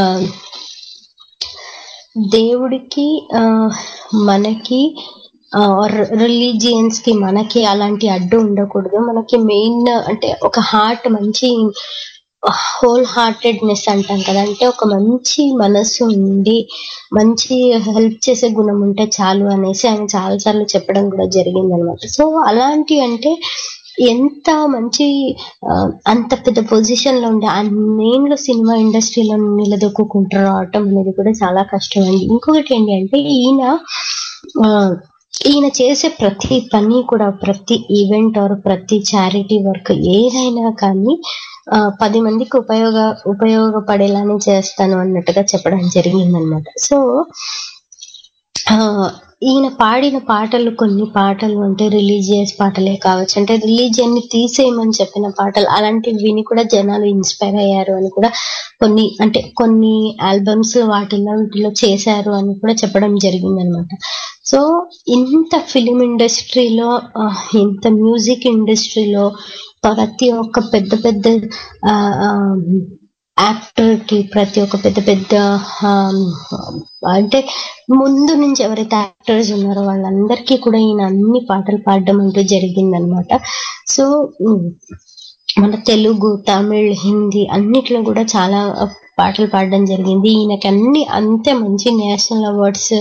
దేవుడికి ఆ, మనకి రిలీజియన్స్ కి మనకి అలాంటి అడ్డు ఉండకూడదు మనకి మెయిన్ అంటే ఒక హార్ట్ మంచి హోల్ హార్టెడ్నెస్ అంటాం కదా అంటే ఒక మంచి మనసు ఉండి మంచి హెల్ప్ చేసే గుణం ఉంటే చాలు అనేసి ఆయన చాలా సార్లు చెప్పడం కూడా జరిగింది అనమాట సో అలాంటి అంటే ఎంత మంచి ఆ, అంత పెద్ద పొజిషన్ లో ఉండే అన్నేళ్ళు సినిమా ఇండస్ట్రీలో నిలదొక్కుంటూ రావటం అనేది కూడా చాలా కష్టం అండి ఇంకొకటి ఏంటి అంటే ఈయన ఆ, ఈయన చేసే ప్రతి పని కూడా ప్రతి ఈవెంట్ ఆర్ ప్రతి చారిటీ వర్క్ ఏదైనా కానీ ఆ, పది మందికి ఉపయోగ ఉపయోగపడేలానే చేస్తాను అన్నట్టుగా చెప్పడం జరిగిందనమాట సో ఆ, ఈయన పాడిన పాటలు కొన్ని పాటలు అంటే రిలీజియస్ పాటలే కావచ్చు అంటే రిలీజియన్ ని తీసేయమని చెప్పిన పాటలు అలాంటివి విని కూడా జనాలు ఇన్స్పైర్ అయ్యారు అని కూడా కొన్ని అంటే కొన్ని ఆల్బమ్స్ వాటిల్లో వీటిలో చేశారు అని కూడా చెప్పడం జరిగింది అనమాట సో ఇంత ఫిలిం ఇండస్ట్రీలో ఆ, ఇంత మ్యూజిక్ ఇండస్ట్రీలో ప్రతి ఒక్క పెద్ద పెద్ద ఆ, ఆ, యాక్టర్ కి ప్రతి ఒక్క పెద్ద పెద్ద ఆమ్, అంటే ముందు నుంచి ఎవరైతే యాక్టర్స్ ఉన్నారో వాళ్ళందరికీ కూడా ఈయన అన్ని పాటలు పాడడం అంటూ జరిగిందనమాట సో ఉమ్, మన తెలుగు తమిళ్ హిందీ అన్నిట్లో కూడా చాలా పాటలు పాడడం జరిగింది ఈయనకి అన్ని అంతే మంచి నేషనల్ అవార్డ్స్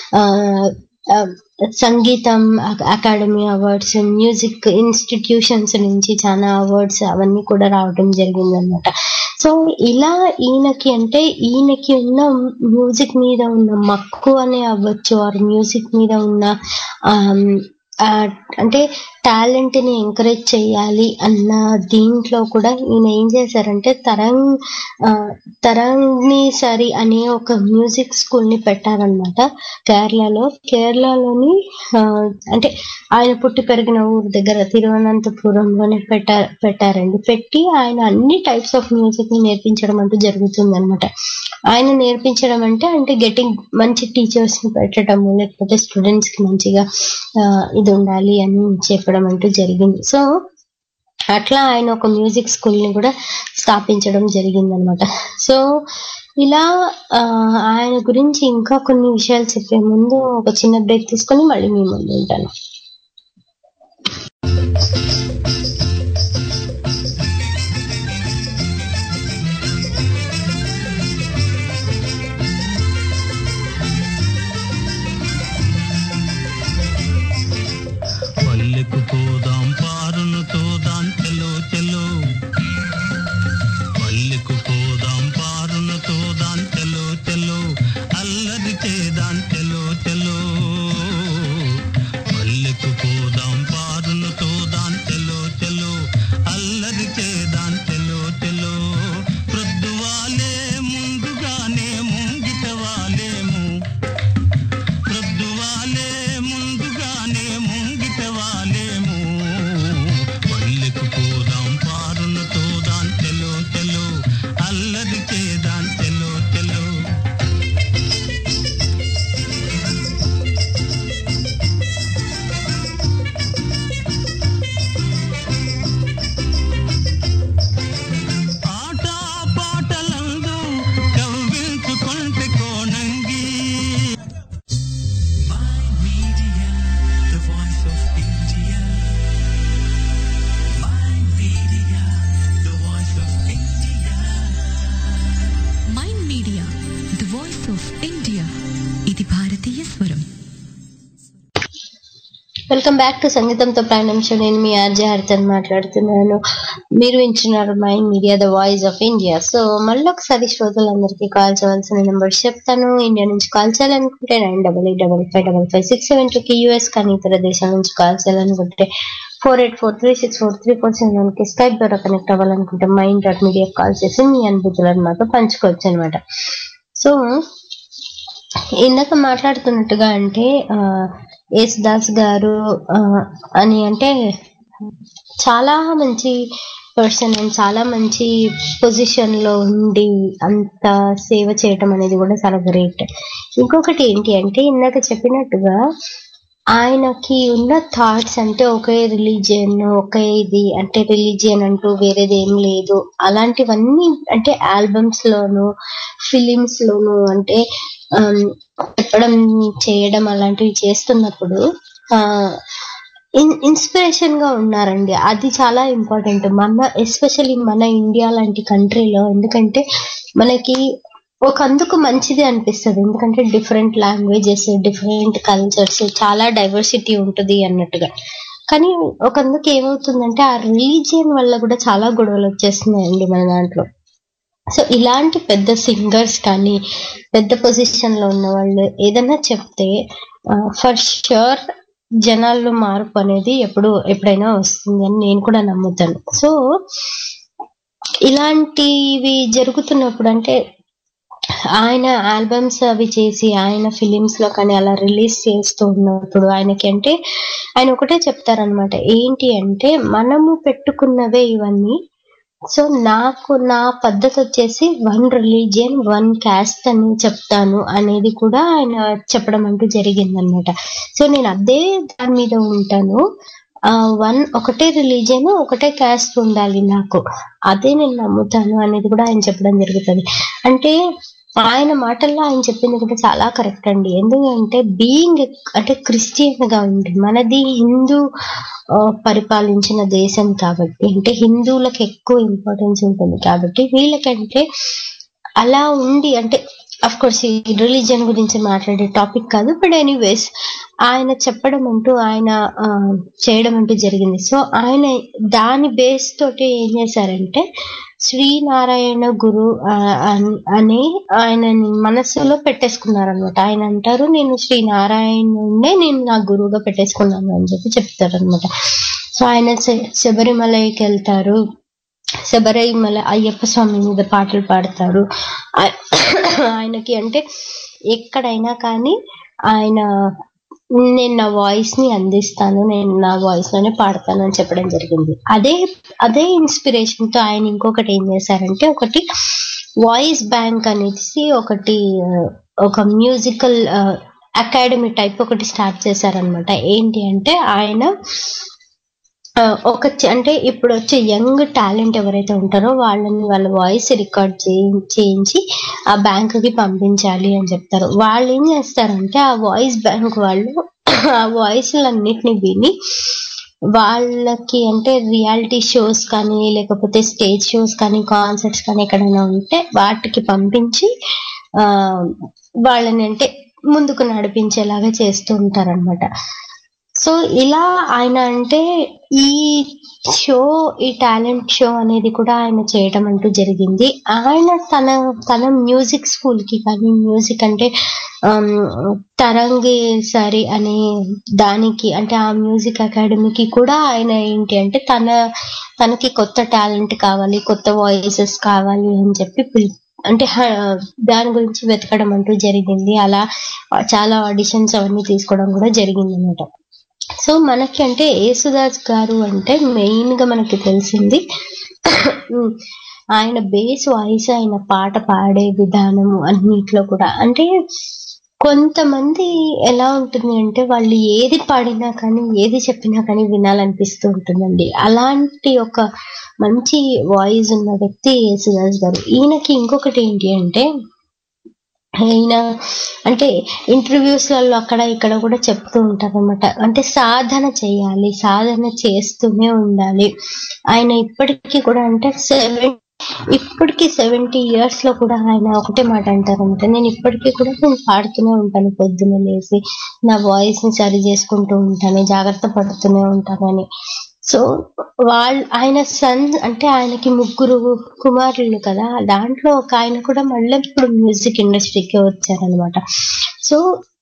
సంగీతం అక- అకాడమీ అవార్డ్స్ మ్యూజిక్ ఇన్స్టిట్యూషన్స్ నుంచి చాలా అవార్డ్స్ అవన్నీ కూడా రావడం జరిగింది అనమాట సో ఇలా ఈయనకి అంటే ఈయనకి ఉన్న మ్యూజిక్ మీద ఉన్న మక్కువనే అవ్వచ్చు ఆర్ మ్యూజిక్ మీద ఉన్న ఆమ్, ఆ, అంటే టాలెంట్ ని ఎంకరేజ్ చేయాలి అన్న దీంట్లో కూడా ఈయన ఏం చేశారంటే తరంగ్ ఆ, తరంగిణి సరి అనే ఒక మ్యూజిక్ స్కూల్ ని పెట్టారనమాట కేరళలో కేరళలోని ఆ, అంటే ఆయన పుట్టి పెరిగిన ఊరు దగ్గర తిరువనంతపురంలోనే పెట్టారు పెట్టారండి పెట్టి ఆయన అన్ని టైప్స్ ఆఫ్ మ్యూజిక్ ని నేర్పించడం అంటూ జరుగుతుంది అనమాట ఆయన నేర్పించడం అంటే అంటే గెటింగ్ మంచి టీచర్స్ ని పెట్టడము లేకపోతే స్టూడెంట్స్ కి మంచిగా ఆ, ఇది ఉండాలి అని చెప్పడం అంటూ జరిగింది సో అట్లా ఆయన ఒక మ్యూజిక్ స్కూల్ ని కూడా స్థాపించడం జరిగింది అనమాట సో ఇలా ఆ, ఆయన గురించి ఇంకా కొన్ని విషయాలు చెప్పే ముందు ఒక చిన్న బ్రేక్ తీసుకొని మళ్ళీ మీ ముందు ఉంటాను పల్లెకు పోదాం పారును తోదాం చెలో చెలో పల్లెకు పోదాం పారును తోదాం చెలో చెలో అల్లరి చేదాం చెలో చెలో పల్లెకు పోదాం పారును తోదాం చెలో చెలో అల్లరి చేదాం చెలో చెలో ప్రొద్దువాలే ముందుగానే ముంగిట వాలేము ప్రొద్దువాలే ముందుగానే ముంగిట వాలేము పల్లెకు పోదాం పారును తోదాం తెలో తెలో అల్లరి చేదాం తెలో తెలో ఆట పాటలందు కవ్వించుకుంటే కోణంగి the voice of India. My media, the voice of India. Mind media the voice of India ఇది భారతీయ స్వరం వెల్కమ్ బ్యాక్ టు సంగీతంతో ప్రయాణించు నేను మీ ఆర్జే హరితన్ మాట్లాడుతున్నాను మీరు వింటున్నారు mind media the voice of India so మళ్ళీ ఒకసారి శ్రోతలందరికీ కాల్ చేయవలసిన నెంబర్ చెప్తాను ఇండియా నుంచి కాల్ చేయాలనుకుంటే nine double eight double five double five six seven టూకి యూఎస్ కానీ ఇతర దేశాల నుంచి కాల్ చేయాలనుకుంటే four eight four three six four three four seven కి స్కైప్ ద్వారా కనెక్ట్ అవ్వాలనుకుంటే మైండ్ డాట్ మీడియా కాల్ చేసి మీ అనుభూతులను మాతో పంచుకోవచ్చు అనమాట సో ఇందాక మాట్లాడుతున్నట్టుగా అంటే ఆ, యేసుదాస్ గారు ఆ, అని అంటే చాలా మంచి పర్సన్ అండ్ చాలా మంచి పొజిషన్ లో ఉండి అంత సేవ చేయటం అనేది కూడా చాలా గ్రేట్ ఇంకొకటి ఏంటి అంటే ఇందాక చెప్పినట్టుగా ఆయనకి ఉన్న థాట్స్ అంటే ఒకే రిలీజియన్ ఒకే ఇది అంటే రిలీజియన్ అంటూ వేరేది ఏం లేదు అలాంటివన్నీ అంటే ఆల్బమ్స్ లోను ఫిలిమ్స్ లోను అంటే ఆమ్, చెప్పడం చేయడం అలాంటివి చేస్తున్నప్పుడు ఆ ఇన్స్పిరేషన్ గా ఉన్నారండి అది చాలా ఇంపార్టెంట్ మన ఎస్పెషల్లీ మన ఇండియా లాంటి కంట్రీలో ఎందుకంటే మనకి ఒక అందుకు మంచిది అనిపిస్తుంది ఎందుకంటే డిఫరెంట్ లాంగ్వేజెస్ డిఫరెంట్ కల్చర్స్ చాలా డైవర్సిటీ ఉంటుంది అన్నట్టుగా కానీ ఒక అందుకు ఏమవుతుందంటే ఆ రిలీజియన్ వల్ల కూడా చాలా గొడవలు వచ్చేస్తున్నాయండి మన దాంట్లో సో ఇలాంటి పెద్ద సింగర్స్ కానీ పెద్ద పొజిషన్ లో ఉన్న వాళ్ళు ఏదైనా చెప్తే ఫర్ ష్యూర్ జనాల్లో మార్పు అనేది ఎప్పుడు ఎప్పుడైనా వస్తుంది అని నేను కూడా నమ్ముతాను సో ఇలాంటివి జరుగుతున్నప్పుడు అంటే ఆయన ఆల్బమ్స్ అవి చేసి ఆయన ఫిలిమ్స్ లో కానీ అలా రిలీజ్ చేస్తూ ఉన్నప్పుడు ఆయనకి అంటే ఆయన ఒకటే చెప్తారనమాట ఏంటి అంటే మనము పెట్టుకున్నవే ఇవన్నీ సో నాకు నా పద్ధతి వచ్చేసి వన్ రిలీజియన్ వన్ క్యాస్ట్ అని చెప్తాను అనేది కూడా ఆయన చెప్పడం అంటూ జరిగిందనమాట సో నేను అదే దాని మీద ఉంటాను వన్ ఒకటే రిలీజియన్ ఒకటే క్యాస్ట్ ఉండాలి నాకు అదే నేను నమ్ముతాను అనేది కూడా ఆయన చెప్పడం జరుగుతుంది అంటే ఆయన మాటల్లో ఆయన చెప్పింది కూడా చాలా కరెక్ట్ అండి ఎందుకంటే బీయింగ్ అంటే క్రిస్టియన్ గా ఉంది మనది హిందూ ఆ, పరిపాలించిన దేశం కాబట్టి అంటే హిందువులకు ఎక్కువ ఇంపార్టెన్స్ ఉంటుంది కాబట్టి వీళ్ళకంటే అలా ఉండి అంటే అఫ్ కోర్స్ ఈ రిలీజియన్ గురించి మాట్లాడే టాపిక్ కాదు బట్ ఎనీవేస్ ఆయన చెప్పడం అంటూ ఆయన ఆ, చేయడం అంటూ జరిగింది సో ఆయన దాని బేస్ తోటి ఏం చేశారంటే శ్రీనారాయణ గురు ఆ, అన్- అని ఆయనని మనసులో పెట్టేసుకున్నారనమాట ఆయన అంటారు నేను శ్రీనారాయణుడే నేను నా గురువుగా పెట్టేసుకున్నాను అని చెప్పి చెప్తారనమాట సో ఆయన శ- శబరిమలైకి వెళ్తారు శబరిమల అయ్యప్ప స్వామి మీద పాటలు పాడతారు ఆ- ఆయనకి అంటే ఎక్కడైనా కానీ ఆయన నేను నా వాయిస్ ని అందిస్తాను నేను నా వాయిస్ లోనే పాడతాను అని చెప్పడం జరిగింది అదే అదే ఇన్స్పిరేషన్ తో ఆయన ఇంకొకటి ఏం చేశారంటే ఒకటి వాయిస్ బ్యాంక్ అనేసి ఒకటి ఆ, ఒక మ్యూజికల్ అకాడమీ టైప్ ఒకటి స్టార్ట్ చేశారనమాట ఏంటి అంటే ఆయన ఆ, ఒక చి- అంటే ఇప్పుడు వచ్చే యంగ్ టాలెంట్ ఎవరైతే ఉంటారో వాళ్ళని వాళ్ళ వాయిస్ రికార్డ్ చేయించి ఆ బ్యాంక్ కి పంపించాలి అని చెప్తారు వాళ్ళు ఏం చేస్తారంటే ఆ వాయిస్ బ్యాంక్ వాళ్ళు ఆ వాయిస్ అన్నిటిని విని వాళ్ళకి అంటే రియాలిటీ షోస్ కానీ లేకపోతే స్టేజ్ షోస్ కానీ కాన్సర్ట్స్ కానీ ఎక్కడైనా ఉంటే వాటికి పంపించి ఆ వాళ్ళని అంటే ముందుకు నడిపించేలాగా చేస్తూ ఉంటారన్నమాట సో ఇలా ఆయన అంటే ఈ షో ఈ టాలెంట్ షో అనేది కూడా ఆయన చేయడం అంటూ జరిగింది ఆయన తన తన మ్యూజిక్ స్కూల్ కి కానీ మ్యూజిక్ అంటే ఆమ్, తరంగి సరి అనే దానికి అంటే ఆ మ్యూజిక్ అకాడమీకి కూడా ఆయన ఏంటి అంటే తన తనకి కొత్త టాలెంట్ కావాలి కొత్త వాయిసెస్ కావాలి అని చెప్పి పిలి అంటే హ- దాని గురించి వెతకడం అంటూ జరిగింది అలా చాలా ఆడిషన్స్ అవన్నీ తీసుకోవడం కూడా జరిగింది అనమాట సో మనకి అంటే యేసుదాస్ గారు అంటే మెయిన్ గా మనకి తెలిసింది ఉమ్, ఆయన బేస్ వాయిస్ ఆయన పాట పాడే విధానము అన్నిట్లో కూడా అంటే కొంతమంది ఎలా ఉంటుంది అంటే వాళ్ళు ఏది పాడినా కానీ ఏది చెప్పినా కానీ వినాలనిపిస్తూ ఉంటుందండి అలాంటి ఒక మంచి వాయిస్ ఉన్న వ్యక్తి యేసుదాస్ గారు ఈయనకి ఇంకొకటి ఏంటి అంటే ఆయన అంటే ఇంటర్వ్యూస్ లలో అక్కడ ఇక్కడ కూడా చెప్తూ ఉంటారు అనమాట అంటే సాధన చేయాలి సాధన చేస్తూనే ఉండాలి ఆయన ఇప్పటికీ కూడా అంటే సెవెన్ ఇప్పటికి సెవెంటీ ఇయర్స్ లో కూడా ఆయన ఒకటే మాట అంటారు అనమాట నేను ఇప్పటికీ కూడా నేను పాడుతూనే ఉంటాను పొద్దున్న లేసి నా వాయిస్ ని సరి చేసుకుంటూ ఉంటాను జాగ్రత్త పడుతూనే ఉంటాను అని సో వాళ్ళ ఆయన సన్ అంటే ఆయనకి ముగ్గురు కుమారులు కదా దాంట్లో ఒక ఆయన కూడా మళ్ళీ ఇప్పుడు మ్యూజిక్ ఇండస్ట్రీకి వచ్చారనమాట సో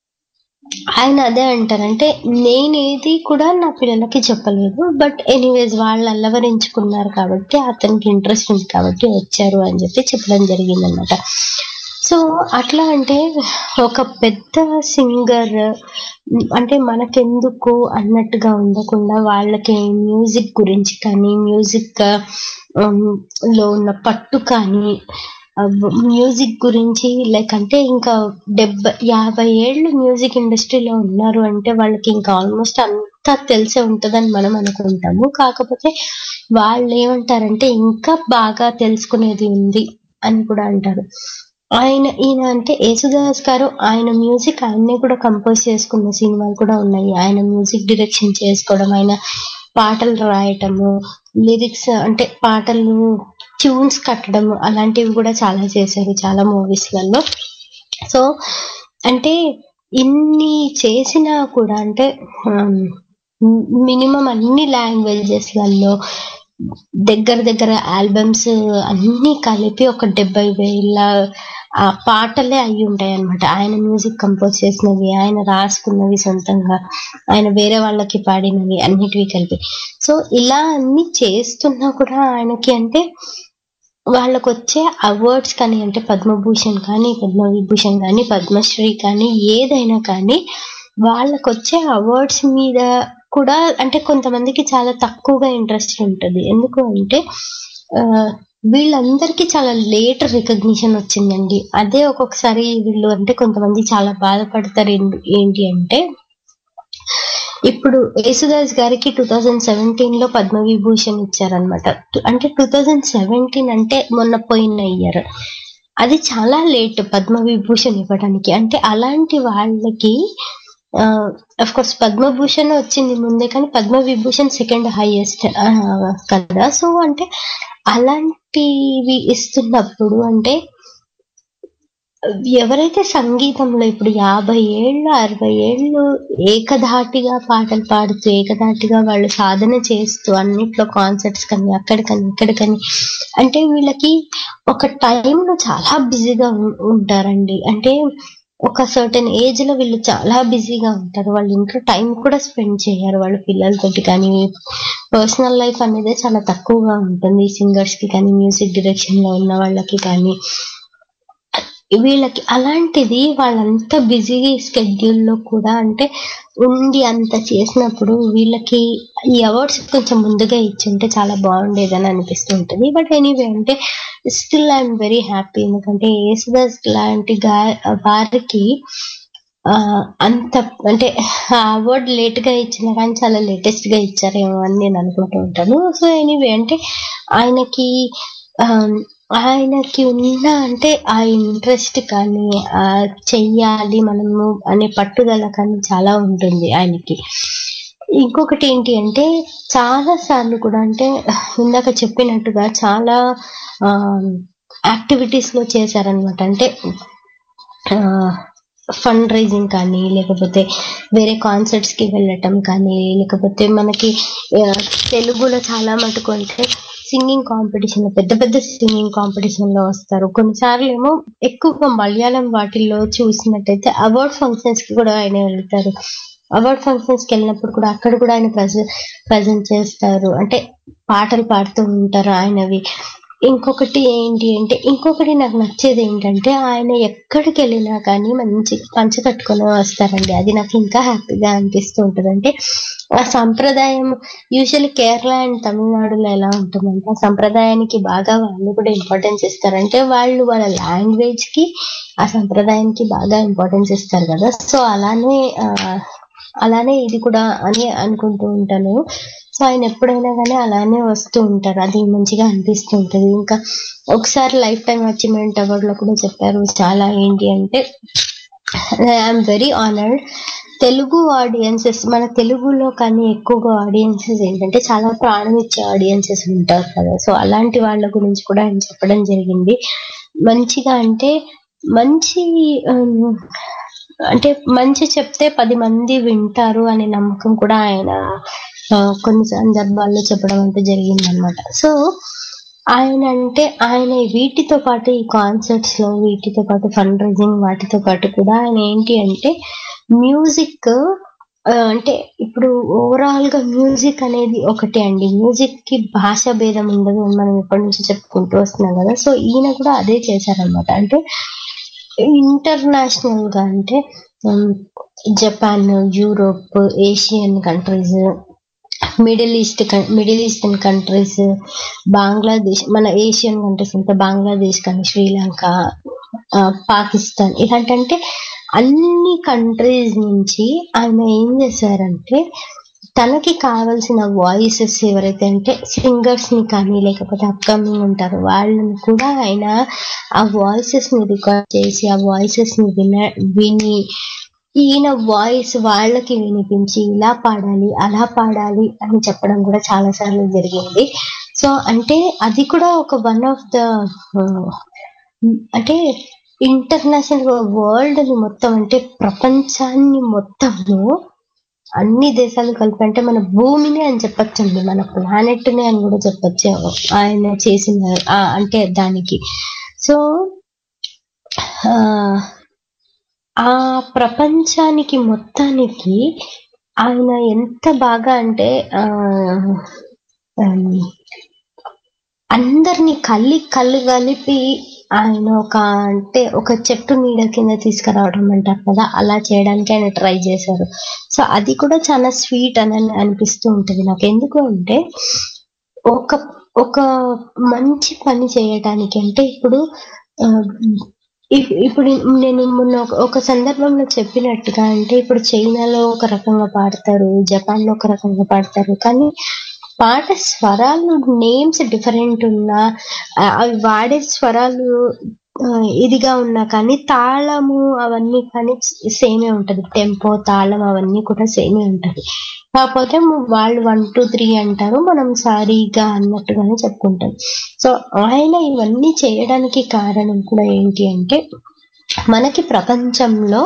ఆయన అదే అంటారంటే నేనేది కూడా నా పిల్లలకి చెప్పలేదు బట్ ఎనీవేస్ వాళ్ళు అల్లవరించుకున్నారు కాబట్టి అతనికి ఇంట్రెస్ట్ ఉంది కాబట్టి వచ్చారు అని చెప్పి చెప్పడం జరిగిందనమాట సో అట్లా అంటే ఒక పెద్ద సింగర్ అంటే మనకెందుకు అన్నట్టుగా ఉండకుండా వాళ్ళకి మ్యూజిక్ గురించి కానీ మ్యూజిక్ లో ఉన్న పట్టు కానీ మ్యూజిక్ గురించి లైక్ అంటే ఇంకా డెబ్బై యాభై ఏళ్ళు మ్యూజిక్ ఇండస్ట్రీలో ఉన్నారు అంటే వాళ్ళకి ఇంకా ఆల్మోస్ట్ అంతా తెలిసే ఉంటుందని మనం అనుకుంటాము కాకపోతే వాళ్ళు ఏమంటారంటే ఇంకా బాగా తెలుసుకునేది ఉంది అని కూడా అంటారు ఆయన ఈయన అంటే యేసుదాస్ గారు ఆయన మ్యూజిక్ ఆయన్నే కూడా కంపోజ్ చేసుకున్న సినిమాలు కూడా ఉన్నాయి ఆయన మ్యూజిక్ డైరెక్షన్ చేసుకోవడం ఆయన పాటలు రాయటము లిరిక్స్ అంటే పాటలు ట్యూన్స్ కట్టడం అలాంటివి కూడా చాలా చేశారు చాలా మూవీస్లలో సో అంటే ఇన్ని చేసినా కూడా అంటే మినిమం అన్ని లాంగ్వేజెస్లలో దగ్గర దగ్గర ఆల్బమ్స్ అన్ని కలిపి ఒక డెబ్బై వేల ఆ పాటలే అయి ఉంటాయి అనమాట ఆయన మ్యూజిక్ కంపోజ్ చేసినవి ఆయన రాసుకున్నవి సొంతంగా ఆయన వేరే వాళ్ళకి పాడినవి అన్నిటివి కలిపి సో ఇలా అన్ని చేస్తున్నా కూడా ఆయనకి అంటే వాళ్ళకు వచ్చే అవార్డ్స్ కానీ అంటే పద్మభూషణ్ కానీ పద్మవిభూషణ్ కానీ పద్మశ్రీ కానీ ఏదైనా కానీ వాళ్ళకు వచ్చే అవార్డ్స్ మీద కూడా అంటే కొంతమందికి చాలా తక్కువగా ఇంట్రెస్ట్ ఉంటుంది ఎందుకు అంటే ఆ, వీళ్ళందరికీ చాలా లేట్ రికగ్నిషన్ వచ్చిందండి అదే ఒక్కొక్కసారి వీళ్ళు అంటే కొంతమంది చాలా బాధపడతారు ఏంటి- ఏంటి అంటే ఇప్పుడు యేసుదాస్ గారికి టూ థౌజండ్ సెవెంటీన్ లో పద్మవిభూషణ్ ఇచ్చారనమాట అంటే టూ థౌజండ్ సెవెంటీన్ అంటే మొన్న పోయిన ఇయర్ అది చాలా లేట్ పద్మవిభూషణ్ ఇవ్వడానికి అంటే అలాంటి వాళ్ళకి అఫ్ కోర్స్ పద్మభూషణ్ వచ్చింది ముందే కానీ పద్మవిభూషణ్ సెకండ్ హైయెస్ట్ కదా సో అంటే అలాంటివి ఇస్తున్నప్పుడు అంటే ఎవరైతే సంగీతంలో ఇప్పుడు యాభై ఏళ్ళు అరవై ఏళ్ళు ఏకధాటిగా పాటలు పాడుతూ ఏకధాటిగా వాళ్ళు సాధన చేస్తూ అన్నిట్లో కాన్సర్ట్స్ కానీ అక్కడికని ఇక్కడికని అంటే వీళ్ళకి ఒక టైంలో చాలా బిజీగా ఉం- ఉంటారండి అంటే ఒక సర్టెన్ ఏజ్ లో వీళ్ళు చాలా బిజీగా ఉంటారు వాళ్ళ ఇంట్లో టైం కూడా స్పెండ్ చేయరు వాళ్ళ పిల్లలతోటి కానీ పర్సనల్ లైఫ్ అనేది చాలా తక్కువగా ఉంటుంది సింగర్స్ కి కానీ మ్యూజిక్ డైరెక్షన్ లో ఉన్న వాళ్ళకి కానీ వీళ్ళకి అలాంటిది వాళ్ళంత బిజీ స్కెడ్యూల్ లో కూడా అంటే ఉండి అంత చేసినప్పుడు వీళ్ళకి ఈ అవార్డ్స్ కొంచెం ముందుగా ఇచ్చుంటే చాలా బాగుండేదని అనిపిస్తూ ఉంటుంది బట్ ఎనీవే అంటే స్టిల్ ఐఎమ్ వెరీ హ్యాపీ ఎందుకంటే యేసుదాస్ లాంటి గా వారికి ఆ, అంత అంటే ఆ అవార్డు లేట్ గా ఇచ్చినా కానీ చాలా లేటెస్ట్ గా ఇచ్చారేమో అని నేను అనుకుంటూ ఉంటాను సో ఎనీవే అంటే ఆయనకి ఆ, ఆయనకి ఉన్న అంటే ఆ ఇంట్రెస్ట్ కానీ ఆ చెయ్యాలి మనము అనే పట్టుదల కానీ చాలా ఉంటుంది ఆయనకి ఇంకొకటి ఏంటి అంటే చాలా సార్లు కూడా అంటే ఇందాక చెప్పినట్టుగా చాలా యాక్టివిటీస్ లో చేశారనమాట అంటే ఫండ్ రైజింగ్ కానీ లేకపోతే వేరే కాన్సర్ట్స్ కి వెళ్ళటం కానీ లేకపోతే మనకి ఆ, తెలుగులో చాలా మటుకు అంటే సింగింగ్ కాంపిటీషన్ పెద్ద పెద్ద సింగింగ్ కాంపిటీషన్ లో వస్తారు కొన్నిసార్లు ఏమో ఎక్కువగా మలయాళం వాటిల్లో చూసినట్టయితే అవార్డ్ ఫంక్షన్స్ కి కూడా ఆయన వెళ్తారు అవార్డ్ ఫంక్షన్స్ కి వెళ్ళినప్పుడు కూడా అక్కడ కూడా ఆయన ప్రజెంట్ చేస్తారు అంటే పాటలు పాడుతూ ఉంటారు ఆయనవి ఇంకొకటి ఏంటి అంటే ఇంకొకటి నాకు నచ్చేది ఏంటంటే ఆయన ఎక్కడికి వెళ్ళినా కానీ మంచి పంచ కట్టుకొని వస్తారండి అది నాకు ఇంకా హ్యాపీగా అనిపిస్తూ ఉంటుంది అంటే ఆ సంప్రదాయం యూజువల్లీ కేరళ అండ్ తమిళనాడులో ఎలా ఉంటుందంటే ఆ సంప్రదాయానికి బాగా వాళ్ళు కూడా ఇంపార్టెన్స్ ఇస్తారు అంటే వాళ్ళు వాళ్ళ లాంగ్వేజ్ కి ఆ సంప్రదాయానికి బాగా ఇంపార్టెన్స్ ఇస్తారు కదా సో అలానే ఆ, అలానే ఇది కూడా అని అనుకుంటూ ఉంటాను సో ఆయన ఎప్పుడైనా కానీ అలానే వస్తూ ఉంటారు అది మంచిగా అనిపిస్తూ ఉంటుంది ఇంకా ఒకసారి లైఫ్ టైం అచీవ్మెంట్ అవార్డ్ లో కూడా చెప్పారు చాలా ఏంటి అంటే I'm very honoured Telugu audiences మన తెలుగులో కానీ ఎక్కువగా ఆడియన్సెస్ ఏంటంటే చాలా ప్రాణం ఇచ్చే ఆడియన్సెస్ ఉంటారు కదా సో అలాంటి వాళ్ళ గురించి కూడా ఆయన చెప్పడం జరిగింది మంచిగా అంటే మంచి ఉమ్, అంటే మంచి చెప్తే పది మంది వింటారు అనే నమ్మకం కూడా ఆయన ఆ, కొన్ని సందర్భాల్లో చెప్పడం అంటే జరిగింది అనమాట సో ఆయన అంటే ఆయన వీటితో పాటు ఈ కాన్సర్ట్స్ లో వీటితో పాటు ఫండ్ రైజింగ్ వాటితో పాటు కూడా ఆయన ఏంటి అంటే మ్యూజిక్ అంటే ఇప్పుడు ఓవరాల్ గా మ్యూజిక్ అనేది ఒకటే అండి మ్యూజిక్ కి భాష భేదం ఉండదు అని మనం ఎప్పటి నుంచి చెప్పుకుంటూ వస్తున్నాం కదా సో ఈయన కూడా అదే చేశారనమాట అంటే ఇంటర్నేషనల్ గా అంటే um, Japan Europe Asian countries Middle East Middle Eastern countries Bangladesh మన ఏషియన్ కంట్రీస్ అంటే బంగ్లాదేశ్ కానీ శ్రీలంక ఆ, పాకిస్తాన్ ఇలాంటి అంటే అన్ని కంట్రీస్ నుంచి ఆయన ఏం చేశారంటే తనకి కావలసిన వాయిసెస్ ఎవరైతే అంటే సింగర్స్ ని కానీ లేకపోతే అప్కమింగ్ ఉంటారో వాళ్ళని కూడా ఆయన ఆ వాయిసెస్ ని రికార్డ్ చేసి ఆ వాయిసెస్ ని విన విని ఈయన వాయిస్ వాళ్ళకి వినిపించి ఇలా పాడాలి అలా పాడాలి అని చెప్పడం కూడా చాలా సార్లు జరిగింది సో అంటే అది కూడా ఒక వన్ ఆఫ్ ద అంటే ఇంటర్నేషనల్ వరల్డ్ ని మొత్తం అంటే ప్రపంచాన్ని మొత్తము అన్ని దేశాలు కలిపి అంటే మన భూమిని అని చెప్పొచ్చండి మన ప్లానెట్ ని అని కూడా చెప్పొచ్చు ఆయన చేసిన ఆ, అంటే దానికి సో ఆ, ఆ ప్రపంచానికి మొత్తానికి ఆయన ఎంత బాగా అంటే ఆ, ఆమ్, అందరినీ కళ్ళి కళ్ళు కలిపి ఆయన ఒక అంటే ఒక చెట్టు నీడ కింద తీసుకురావడం అంటారు కదా అలా చేయడానికి ఆయన ట్రై చేశారు సో అది కూడా చాలా స్వీట్ అని అనిపిస్తూ ఉంటది నాకు ఎందుకు అంటే ఒక ఒక మంచి పని చేయడానికి అంటే ఇప్పుడు ఆ, ఇప్- ఇప్పుడు నేను మొన్న ఒక- ఒక సందర్భంలో చెప్పినట్టుగా అంటే ఇప్పుడు చైనాలో ఒక రకంగా పాడతారు జపాన్ లో ఒక రకంగా పాడతారు కానీ పాట స్వరాలు నేమ్స్ డిఫరెంట్ ఉన్నా ఆ, అవి వాడే స్వరాలు ఆ, ఇదిగా ఉన్నా కానీ తాళము అవన్నీ కానీ సేమే ఉంటది టెంపో తాళం అవన్నీ కూడా సేమే ఉంటది కాకపోతే వాళ్ళు వన్ టూ త్రీ అంటారు మనం సారీగా అన్నట్టుగానే చెప్పుకుంటాం సో ఆయన ఇవన్నీ చేయడానికి కారణం కూడా ఏంటి అంటే మనకి ప్రపంచంలో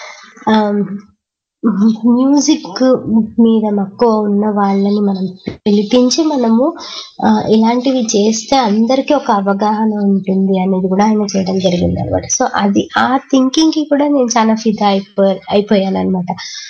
మ్యూజిక్ మీద మక్కువ ఉన్న వాళ్ళని మనం పిలిపించి మనము ఆ, ఇలాంటివి చేస్తే అందరికీ ఒక అవగాహన ఉంటుంది అనేది కూడా ఆయన చేయడం జరిగింది అనమాట సో అది ఆ థింకింగ్ కి కూడా నేను చాలా ఫిదా అయిపో అయిపోయాను అనమాట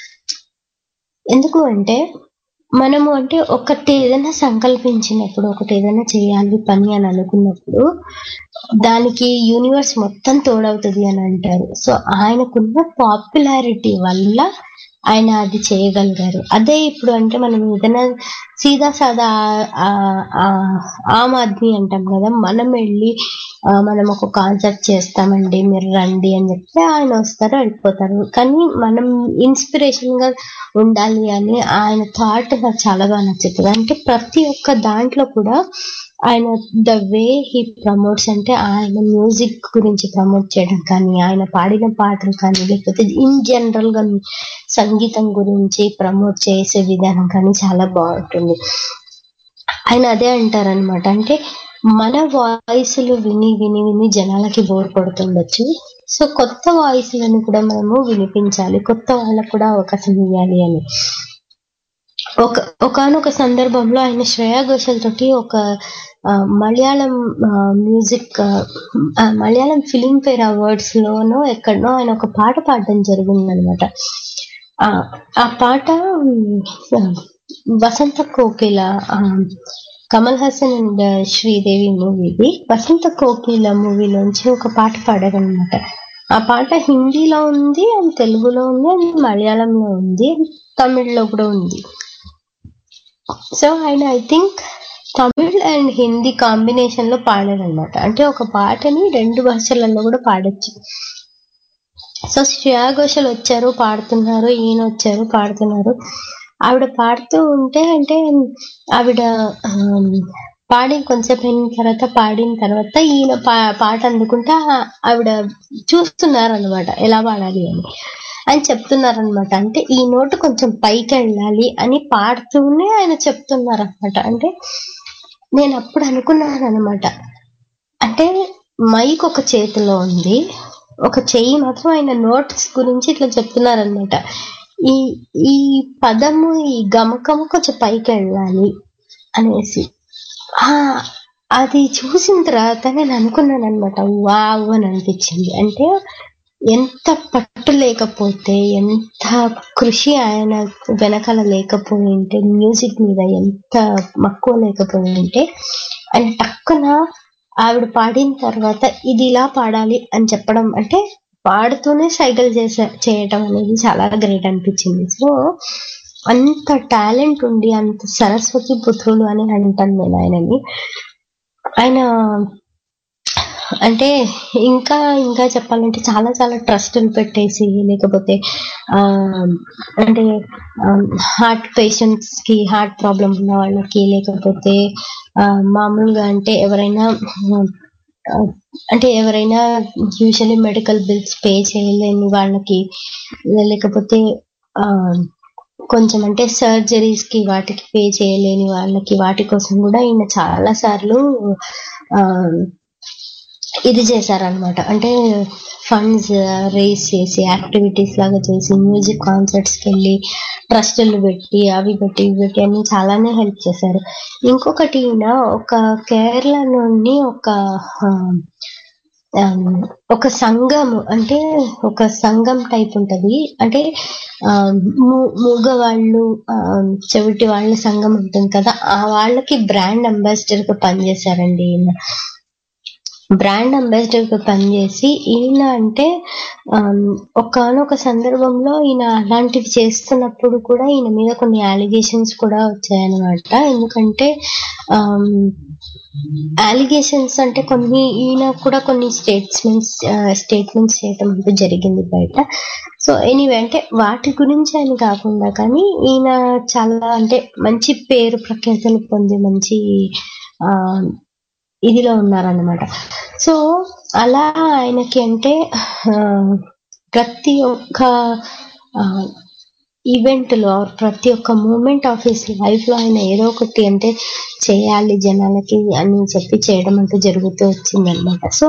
ఎందుకు అంటే మనము అంటే ఒకటి ఏదైనా సంకల్పించినప్పుడు ఒకటి ఏదైనా చేయాలి పని అని అనుకున్నప్పుడు దానికి యూనివర్స్ మొత్తం తోడవుతుంది అని అంటారు సో ఆయనకున్న పాపులారిటీ వల్ల ఆయన అది చేయగలిగారు అదే ఇప్పుడు అంటే మనం ఏదైనా సీదా సాదా ఆ- ఆ- ఆమ్ ఆద్మీ అంటాం కదా మనం వెళ్ళి ఆ, మనం ఒక కాన్సర్ట్ చేస్తామండి మీరు రండి అని చెప్తే ఆయన వస్తారు వెళ్ళిపోతారు కానీ మనం ఇన్స్పిరేషన్ గా ఉండాలి అని ఆయన థాట్ నాకు చాలా బాగా నచ్చుతుంది అంటే ప్రతి ఒక్క దాంట్లో కూడా ఆయన ద వే హీ ప్రమోట్స్ అంటే ఆయన మ్యూజిక్ గురించి ప్రమోట్ చేయడం కానీ ఆయన పాడిన పాటలు కానీ లేకపోతే ఇన్ జనరల్ గా సంగీతం గురించి ప్రమోట్ చేసే విధానం కానీ చాలా బాగుంటుంది ఆయన అదే అంటారనమాట అంటే మన వాయిస్లు విని విని విని జనాలకి బోర్ కొడుతుండొచ్చు సో కొత్త వాయిస్లను కూడా మనము వినిపించాలి కొత్త వాళ్ళకు కూడా అవకాశం ఇవ్వాలి అని ఒక ఒకనొక సందర్భంలో ఆయన శ్రేయా ఘోషల్ తోటి ఒక ఆ, మలయాళం ఆ, మ్యూజిక్ ఆ, ఆ, మలయాళం ఫిలిం ఫేర్ అవార్డ్స్ లోనో ఎక్కడనో ఆయన ఒక పాట పాడడం జరిగింది అనమాట ఆ పాట ఉమ్, వసంత కోకిల ఆ, కమల్ హాసన్ అండ్ శ్రీదేవి మూవీది వసంత కోకిల మూవీలోంచి ఒక పాట పాడారనమాట ఆ పాట హిందీలో ఉంది అండ్ తెలుగులో ఉంది అండ్ మలయాళంలో ఉంది తమిళ్లో కూడా ఉంది సో ఆయన I think Tamil and Hindi combination లో పాడారనమాట అంటే ఒక పాటని రెండు భాషలలో కూడా పాడొచ్చు సో శ్రేయా ఘోషల్ వచ్చారు పాడుతున్నారు ఈయన వచ్చారు పాడుతున్నారు ఆవిడ పాడుతూ ఉంటే అంటే ఆవిడ ఆమ్, పాడి కొంచెంసేపు అయిన తర్వాత పాడిన తర్వాత ఈయన పా పాట అందుకుంటే ఆ- ఆవిడ చూస్తున్నారు అనమాట ఎలా పాడాలి అని ఆయన చెప్తున్నారనమాట అంటే ఈ నోటు కొంచెం పైకి వెళ్ళాలి అని పాడుతూనే ఆయన చెప్తున్నారు అనమాట అంటే నేను అప్పుడు అనుకున్నాను అనమాట అంటే మైక్ ఒక చేతిలో ఉంది ఒక చెయ్యి మాత్రం ఆయన నోట్స్ గురించి ఇట్లా చెప్తున్నారనమాట ఈ ఈ పదము ఈ గమకము కొంచెం పైకి వెళ్ళాలి అనేసి ఆ అది చూసిన తర్వాత నేను అనుకున్నాను అనమాట వావ్ అని అనిపించింది అంటే ఎంత పట్టు లేకపోతే ఎంత కృషి ఆయన వెనకాల లేకపోయి ఉంటే మ్యూజిక్ మీద ఎంత మక్కువ లేకపోయి ఉంటే ఆయన టక్కున ఆవిడ పాడిన తర్వాత ఇది ఇలా పాడాలి అని చెప్పడం అంటే పాడుతూనే సైకిల్ చేసే చేయటం అనేది చాలా గ్రేట్ అనిపించింది సో అంత టాలెంట్ ఉండి అంత సరస్వతి పుత్రులు అని అంటాను నేను ఆయనని ఆయన అంటే ఇంకా ఇంకా చెప్పాలంటే చాలా చాలా ట్రస్టులు పెట్టేసి లేకపోతే ఆ అంటే హార్ట్ పేషెంట్స్ కి హార్ట్ ప్రాబ్లం ఉన్న వాళ్ళకి లేకపోతే ఆ, మామూలుగా అంటే ఎవరైనా ఆ, అంటే ఎవరైనా యూజువల్లీ మెడికల్ బిల్స్ పే చేయలేని వాళ్ళకి లేకపోతే ఆ కొంచెం అంటే సర్జరీస్ కి వాటికి పే చేయలేని వాళ్ళకి వాటి కోసం కూడా ఈయన చాలా సార్లు ఆ, ఇది చేశారనమాట అంటే ఫండ్స్ రేస్ చేసి యాక్టివిటీస్ లాగా చేసి మ్యూజిక్ కాన్సర్ట్స్ కి వెళ్ళి ట్రస్టులు పెట్టి అవి పెట్టి ఇవి పెట్టి అన్ని చాలానే హెల్ప్ చేశారు ఇంకొకటి ఈయన ఒక కేరళ నుండి ఒక ఆ, ఆమ్, ఒక సంఘం అంటే ఒక సంఘం టైప్ ఉంటది అంటే ఆమ్, ము- మూగవాళ్ళు ఆమ్, చెవిటి వాళ్ళ సంఘం ఉంటుంది కదా ఆ వాళ్ళకి బ్రాండ్ అంబాసిడర్ గా పనిచేశారండి ఈయన బ్రాండ్ అంబాసిడర్ గా పనిచేసి ఈయన అంటే ఒకనొక సందర్భంలో ఈయన అలాంటివి చేస్తున్నప్పుడు కూడా ఈయన మీద కొన్ని అలిగేషన్స్ కూడా వచ్చాయన్నమాట ఎందుకంటే అలిగేషన్స్ అంటే కొన్ని ఈయన కూడా కొన్ని స్టేట్మెంట్స్ స్టేట్మెంట్స్ చేయటం అంటూ జరిగింది బయట సో ఎనీవే అంటే వాటి గురించి ఆయన కాకుండా కానీ ఈయన చాలా అంటే మంచి పేరు ప్రఖ్యాతలు పొంది మంచి ఆ, ఇదిలో ఉన్నారన్నమాట సో అలా ఆయనకి అంటే ఆ, ప్రతి ఒక్క ఈవెంట్ లో or ప్రతి ఒక్క మూమెంట్ ఆఫ్ హిస్ లైఫ్ లో ఆయన ఏదో ఒకటి అంటే చేయాలి జనాలకి అని చెప్పి చేయడం అంటూ జరుగుతూ వచ్చింది అనమాట సో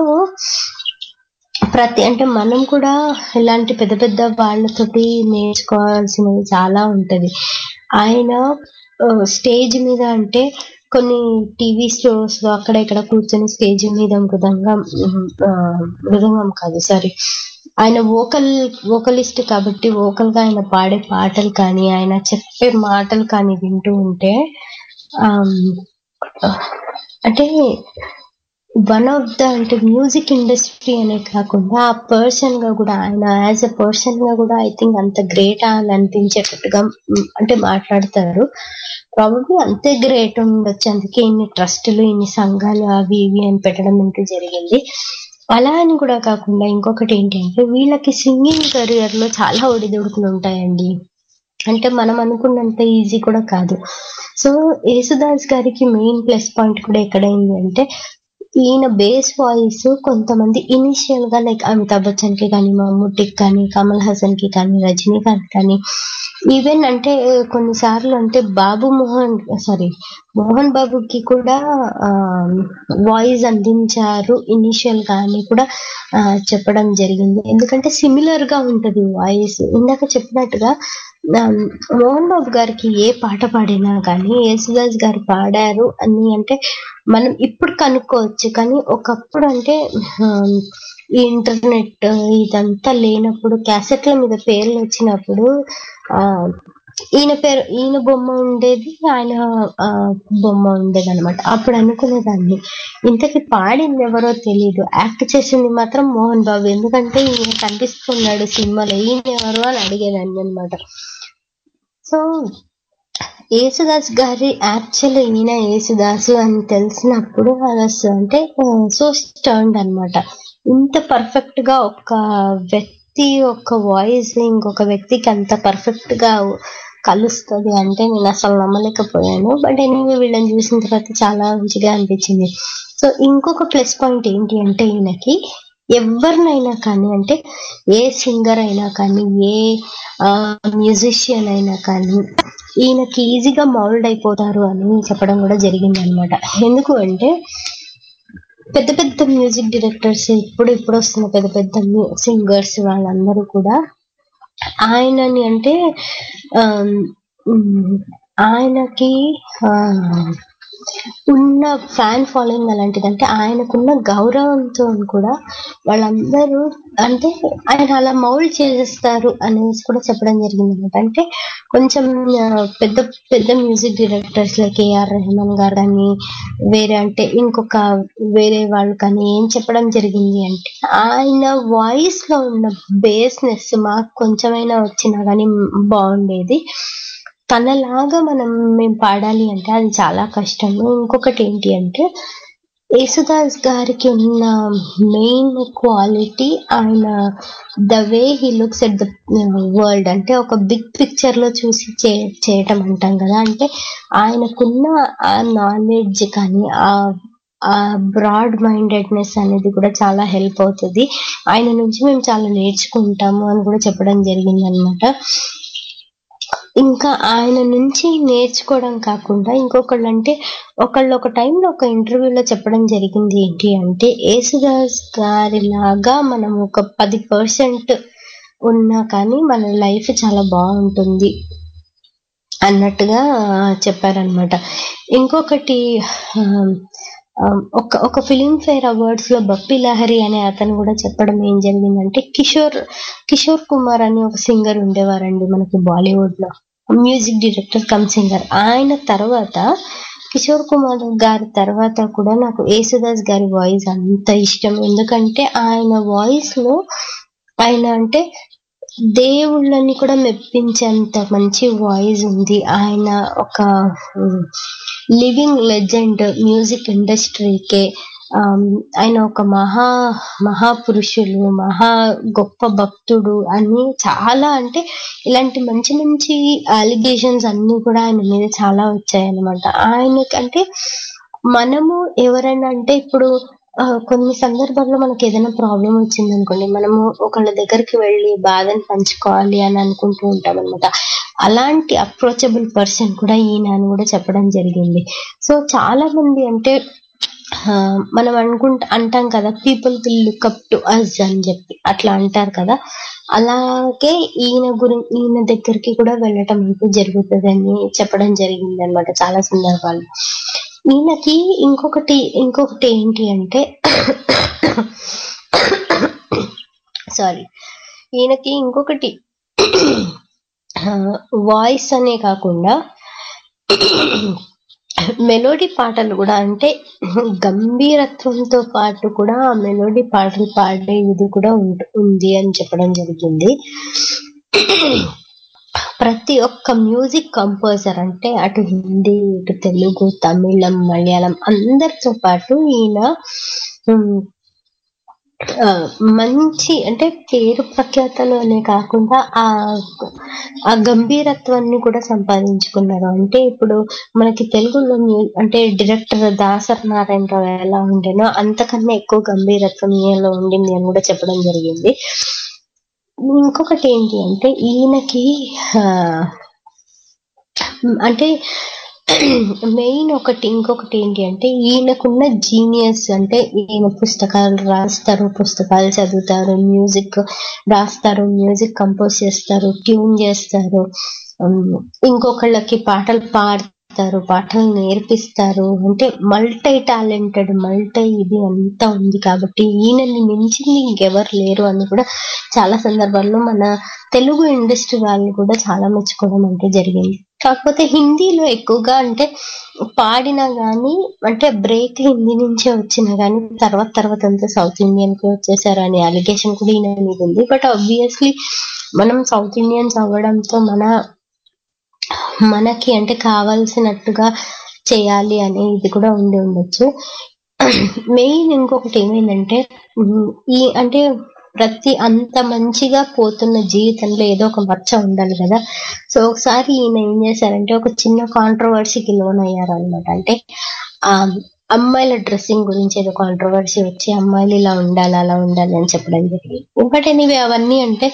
ప్రతి అంటే మనం కూడా ఇలాంటి పెద్ద పెద్ద వాళ్ళతోటి నేర్చుకోవాల్సినవి చాలా ఉంటది ఆయన స్టేజ్ మీద అంటే కొన్ని టీవీ షోస్ లో అక్కడ ఇక్కడ కూర్చొని స్టేజ్ మీద మృదంగం ఆ, మృదంగం కాదు సారీ ఆయన వోకల్ వోకలిస్ట్ కాబట్టి వోకల్ గా ఆయన పాడే పాటలు కానీ ఆయన చెప్పే మాటలు కానీ వింటూ ఉంటే ఆమ్, అంటే వన్ ఆఫ్ ద అంటే మ్యూజిక్ ఇండస్ట్రీ అనే కాకుండా ఆ పర్సన్ గా కూడా ఆయన యాజ్ ఎ పర్సన్ గా కూడా ఐ థింక్ అంత గ్రేట్ అని అనిపించేటట్టుగా మ్, అంటే మాట్లాడతారు ప్రాబబ్లీ అంతే గ్రేట్ ఉండొచ్చు అందుకే ఇన్ని ట్రస్టులు ఇన్ని సంఘాలు అవి ఇవి అని పెట్టడం అంటూ జరిగింది అలా అని కూడా కాకుండా ఇంకొకటి ఏంటంటే వీళ్ళకి సింగింగ్ కెరియర్ లో చాలా ఒడిదుడుకులు ఉంటాయండి అంటే మనం అనుకున్నంత ఈజీ కూడా కాదు సో యేసుదాస్ గారికి మెయిన్ ప్లస్ పాయింట్ కూడా ఎక్కడైంది అంటే ఈయన బేస్ వాయిస్ కొంతమంది ఇనిషియల్ గా లైక్ అమితాబ్ బచ్చన్ కి కానీ మమ్ముటికి కానీ కమల్ హాసన్ కి కానీ రజనీకాంత్ కానీ ఈవెన్ అంటే కొన్నిసార్లు అంటే బాబు మోహన్ సారీ మోహన్ బాబుకి కూడా వాయిస్ అందించారు ఇనిషియల్ గా అని కూడా ఆ, చెప్పడం జరిగింది ఎందుకంటే సిమిలర్ గా ఉంటది వాయిస్ ఇందాక చెప్పినట్టుగా ఆ, మోహన్ బాబు గారికి ఏ పాట పాడినా కానీ యేసుదాస్ గారు పాడారు అని అంటే మనం ఇప్పుడు కనుక్కోవచ్చు కానీ ఒకప్పుడు అంటే ఆ, ఈ ఇంటర్నెట్ ఇదంతా లేనప్పుడు క్యాసెట్ల మీద పేర్లు వచ్చినప్పుడు ఆ ఈయన పేరు ఈయన బొమ్మ ఉండేది ఆయన ఆ, బొమ్మ ఉండేది అనమాట అప్పుడు అనుకునేదాన్ని ఇంతకి పాడింది ఎవరో తెలియదు యాక్ట్ చేసింది మాత్రం మోహన్ బాబు ఎందుకంటే ఈయన కనిపిస్తున్నాడు సినిమాలో ఈయన ఎవరు అని అడిగేదాన్ని అనమాట సో యేసుదాస్ గారి యాక్చువల్ ఈయన యేసుదాసు అని తెలిసినప్పుడు అరస్ అంటే సో స్టర్న్డ్ అన్నమాట ఇంత పర్ఫెక్ట్ గా ఒక వ్యక్తి ఒక వాయిస్ ఇంకొక వ్యక్తికి అంత పర్ఫెక్ట్ గా కలుస్తుంది అంటే నేను అసలు నమ్మలేకపోయాను బట్ ఎనీవే వీళ్ళని చూసిన తర్వాత చాలా మంచిగా అనిపించింది సో ఇంకొక ప్లస్ పాయింట్ ఏంటి అంటే ఈయనకి ఎవరినైనా కానీ అంటే ఏ సింగర్ అయినా కానీ ఏ మ్యూజిషియన్ అయినా కానీ ఈయనకి ఈజీగా మౌల్డ్ అయిపోతారు అని చెప్పడం కూడా జరిగింది అనమాట ఎందుకు అంటే పెద్ద పెద్ద మ్యూజిక్ డైరెక్టర్స్ ఇప్పుడు ఇప్పుడు వస్తున్న పెద్ద పెద్ద సింగర్స్ వాళ్ళందరూ కూడా ఆయనని అంటే ఆమ్, ఉమ్, ఆయనకి ఆ, ఉన్న ఫ్యాన్ ఫాలోయింగ్ అలాంటిది అంటే ఆయనకున్న గౌరవంతో కూడా వాళ్ళందరూ అంటే ఆయన అలా మౌల్డ్ చేసేస్తారు అనేసి కూడా చెప్పడం జరిగింది అనమాట అంటే కొంచెం ఆ, పెద్ద పెద్ద music directors like AR Rahman garu కానీ వేరే అంటే ఇంకొక వేరే వాళ్ళు కానీ ఏం చెప్పడం జరిగింది అంటే ఆయన వాయిస్ లో ఉన్న బేస్నెస్ మాకు కొంచెమైనా వచ్చినా కానీ బాగుండేది తనలాగా మనం మేము పాడాలి అంటే అది చాలా కష్టము ఇంకొకటి ఏంటి అంటే యేసుదాస్ గారికి ఉన్న మెయిన్ క్వాలిటీ ఆయన the way he looks at the world అంటే ఒక బిగ్ పిక్చర్ లో చూసి చే చేయటం అంటాం కదా అంటే ఆయనకున్న ఆ నాలెడ్జ్ కానీ ఆ ఆ బ్రాడ్ మైండెడ్నెస్ అనేది కూడా చాలా హెల్ప్ అవుతుంది ఆయన నుంచి మేము చాలా నేర్చుకుంటాము అని కూడా చెప్పడం జరిగింది అనమాట ఇంకా ఆయన నుంచి నేర్చుకోవడం కాకుండా ఇంకొకళ్ళు అంటే ఒకళ్ళు ఒక టైంలో ఒక ఇంటర్వ్యూలో చెప్పడం జరిగింది ఏంటి అంటే యేసుదాస్ గారి లాగా మనం ఒక పది పర్సెంట్ ఉన్నా కానీ మన లైఫ్ చాలా బాగుంటుంది అన్నట్టుగా చెప్పారనమాట ఇంకొకటి ఆ, ఆ, ఒక ఒక ఫిలిం ఫేర్ అవార్డ్స్ లో బప్పి లహరి అనే అతను కూడా చెప్పడం ఏం జరిగిందంటే కిషోర్ కిషోర్ కుమార్ అని ఒక సింగర్ ఉండేవారండి మనకి బాలీవుడ్ లో మ్యూజిక్ డైరెక్టర్ కమ్ సింగర్ ఆయన తర్వాత కిషోర్ కుమార్ గారి తర్వాత కూడా నాకు యేసుదాస్ గారి వాయిస్ అంత ఇష్టం ఎందుకంటే ఆయన వాయిస్ లో ఆయన అంటే దేవుళ్ళని కూడా మెప్పించేంత మంచి వాయిస్ ఉంది ఆయన ఒక లివింగ్ లెజెండ్ మ్యూజిక్ ఇండస్ట్రీకే ఆయన ఒక మహా మహాపురుషులు మహా గొప్ప భక్తుడు అని చాలా అంటే ఇలాంటి మంచి మంచి అలిగేషన్స్ అన్ని కూడా ఆయన మీద చాలా వచ్చాయన్నమాట ఆయనకి అంటే మనము ఎవరైనా అంటే ఇప్పుడు ఆ, కొన్ని సందర్భాల్లో మనకి ఏదైనా ప్రాబ్లం వచ్చింది అనుకోండి మనము ఒకళ్ళ దగ్గరికి వెళ్ళి బాధను పంచుకోవాలి అని అనుకుంటూ ఉంటాం అనమాట అలాంటి అప్రోచబుల్ పర్సన్ కూడా ఈయన అని కూడా చెప్పడం జరిగింది సో చాలా మంది అంటే ఆ, మనం అనుకుంటా అంటాం కదా people will look up to us అని చెప్పి అట్లా అంటారు కదా అలాగే ఈయన గురి ఈయన దగ్గరికి కూడా వెళ్ళటం అంటూ జరుగుతుందని చెప్పడం జరిగింది అనమాట చాలా సందర్భాలు ఈయనకి ఇంకొకటి ఇంకొకటి ఏంటి అంటే సారీ ఈయనకి ఇంకొకటి వాయిస్ అనే కాకుండా మెలోడీ పాటలు కూడా అంటే గంభీరత్వంతో పాటు కూడా ఆ మెలోడీ పాటలు పాడే ఇది కూడా ఉంట- ఉంది అని చెప్పడం జరిగింది ప్రతి ఒక్క మ్యూజిక్ కంపోజర్ అంటే అటు హిందీ ఇటు తెలుగు తమిళం మలయాళం అందరితో పాటు ఈయన ఉమ్, ఆ, మంచి అంటే పేరు ప్రఖ్యాతలు అనే కాకుండా ఆ ఆ గంభీరత్వాన్ని కూడా సంపాదించుకున్నారు అంటే ఇప్పుడు మనకి తెలుగులో మ్యూ- అంటే డైరెక్టర్ దాసరి నారాయణరావు ఎలా ఉండేనో అంతకన్నా ఎక్కువ గంభీరత్వం ఈయనలో ఉండింది అని కూడా చెప్పడం జరిగింది ఇంకొకటి ఏంటి అంటే ఈయనకి ఆ, అంటే మెయిన్ ఒకటి ఇంకొకటి ఏంటి అంటే ఈయనకున్న జీనియస్ అంటే ఈయన పుస్తకాలు రాస్తారు పుస్తకాలు చదువుతారు మ్యూజిక్ రాస్తారు మ్యూజిక్ కంపోజ్ చేస్తారు ట్యూన్ చేస్తారు ఉమ్, ఇంకొకళ్ళకి పాటలు పాడతారు పాటలు నేర్పిస్తారు అంటే మల్టీ టాలెంటెడ్ మల్టీ ఇది అంతా ఉంది కాబట్టి ఈయనని మించింది ఇంకెవరు లేరు అని కూడా చాలా సందర్భాల్లో మన తెలుగు ఇండస్ట్రీ వాళ్ళు కూడా చాలా మెచ్చుకోవడం అంటే జరిగింది కాకపోతే హిందీలో ఎక్కువగా అంటే పాడినా గానీ అంటే బ్రేక్ హిందీ నుంచే వచ్చినా గానీ తర్వాత తర్వాత అంతా సౌత్ ఇండియన్ కి వచ్చేసారు అనే అలిగేషన్ కూడా ఈయన మీద ఉంది బట్ ఆబ్వియస్లీ మనం సౌత్ ఇండియన్స్ అవ్వడంతో మన మనకి అంటే కావాల్సినట్టుగా చేయాలి అనే ఇది కూడా ఉండి ఉండొచ్చు మెయిన్ ఇంకొకటి ఏమైందంటే ఉమ్, ఈ అంటే ప్రతి అంత మంచిగా పోతున్న జీవితంలో ఏదో ఒక మచ్చ ఉండాలి కదా సో ఒకసారి ఈయన ఏం చేశారంటే ఒక చిన్న కాంట్రవర్సీకి లోన్ అయ్యారు అనమాట అంటే ఆ అమ్మాయిల డ్రెస్సింగ్ గురించి ఏదో కాంట్రవర్సీ వచ్చి అమ్మాయిలు ఇలా ఉండాలి అలా ఉండాలి అని చెప్పడం జరిగింది బట్ ఎనీవే అవన్నీ అంటే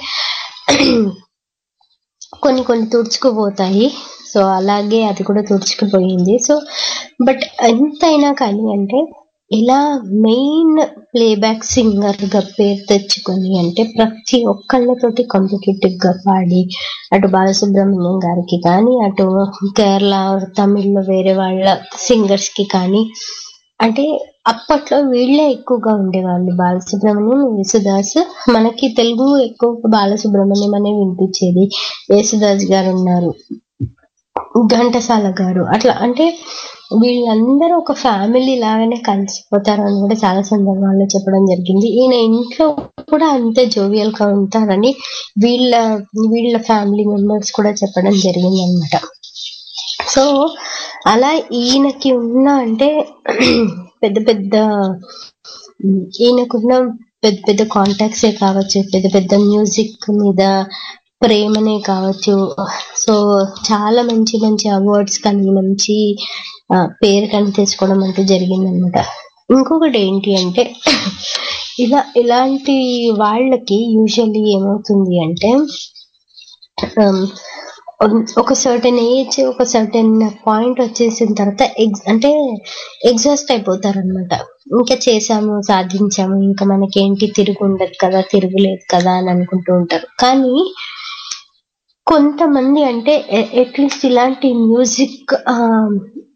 కొన్ని కొన్ని తుడుచుకుపోతాయి సో అలాగే అది కూడా తుడుచుకుపోయింది సో బట్ ఎంతైనా కానీ అంటే ఇలా మెయిన్ ప్లేబ్యాక్ సింగర్ గా పేరు తెచ్చుకొని అంటే ప్రతి ఒక్కళ్ళతోటి కాంపిటేటివ్ గా పాడి అటు బాలసుబ్రహ్మణ్యం గారికి కానీ అటు కేరళ తమిళ్లో వేరే వాళ్ళ సింగర్స్ కి కానీ అంటే అప్పట్లో వీళ్ళే ఎక్కువగా ఉండేవాళ్ళు బాలసుబ్రహ్మణ్యం యేసుదాస్ మనకి తెలుగు ఎక్కువ బాలసుబ్రహ్మణ్యం అనే వినిపించేది యేసుదాస్ గారు ఉన్నారు ఘంటసాల గారు అట్లా అంటే వీళ్ళందరూ ఒక ఫ్యామిలీ లాగానే కలిసిపోతారు అని కూడా చాలా సందర్భాల్లో చెప్పడం జరిగింది ఈయన ఇంట్లో కూడా అంతే జోవియల్ గా ఉంటారని వీళ్ళ వీళ్ళ ఫ్యామిలీ మెంబర్స్ కూడా చెప్పడం జరిగింది అనమాట సో అలా ఈయనకి ఉన్న అంటే పెద్ద పెద్ద ఉమ్, ఈయనకున్న పెద్ద పెద్ద కాంటాక్ట్సే కావచ్చు పెద్ద పెద్ద మ్యూజిక్ మీద ప్రేమనే కావచ్చు సో చాలా మంచి మంచి అవార్డ్స్ కానీ మంచి ఆ, పేరు కానీ తెచ్చుకోవడం అంటూ జరిగిందనమాట ఇంకొకటి ఏంటి అంటే ఇలా ఇలాంటి వాళ్ళకి యూజువల్లీ ఏమవుతుంది అంటే um, ఒక సర్టెన్ ఏజ్ ఒక సర్టెన్ పాయింట్ వచ్చేసిన తర్వాత ఎగ్జ్ అంటే ఎగ్జాస్ట్ అయిపోతారు అనమాట ఇంకా చేసాము సాధించాము ఇంకా మనకేంటి తిరుగు ఉండదు కదా తిరుగులేదు కదా అని అనుకుంటూ ఉంటారు కానీ కొంతమంది అంటే అట్లీస్ట్ ఇలాంటి మ్యూజిక్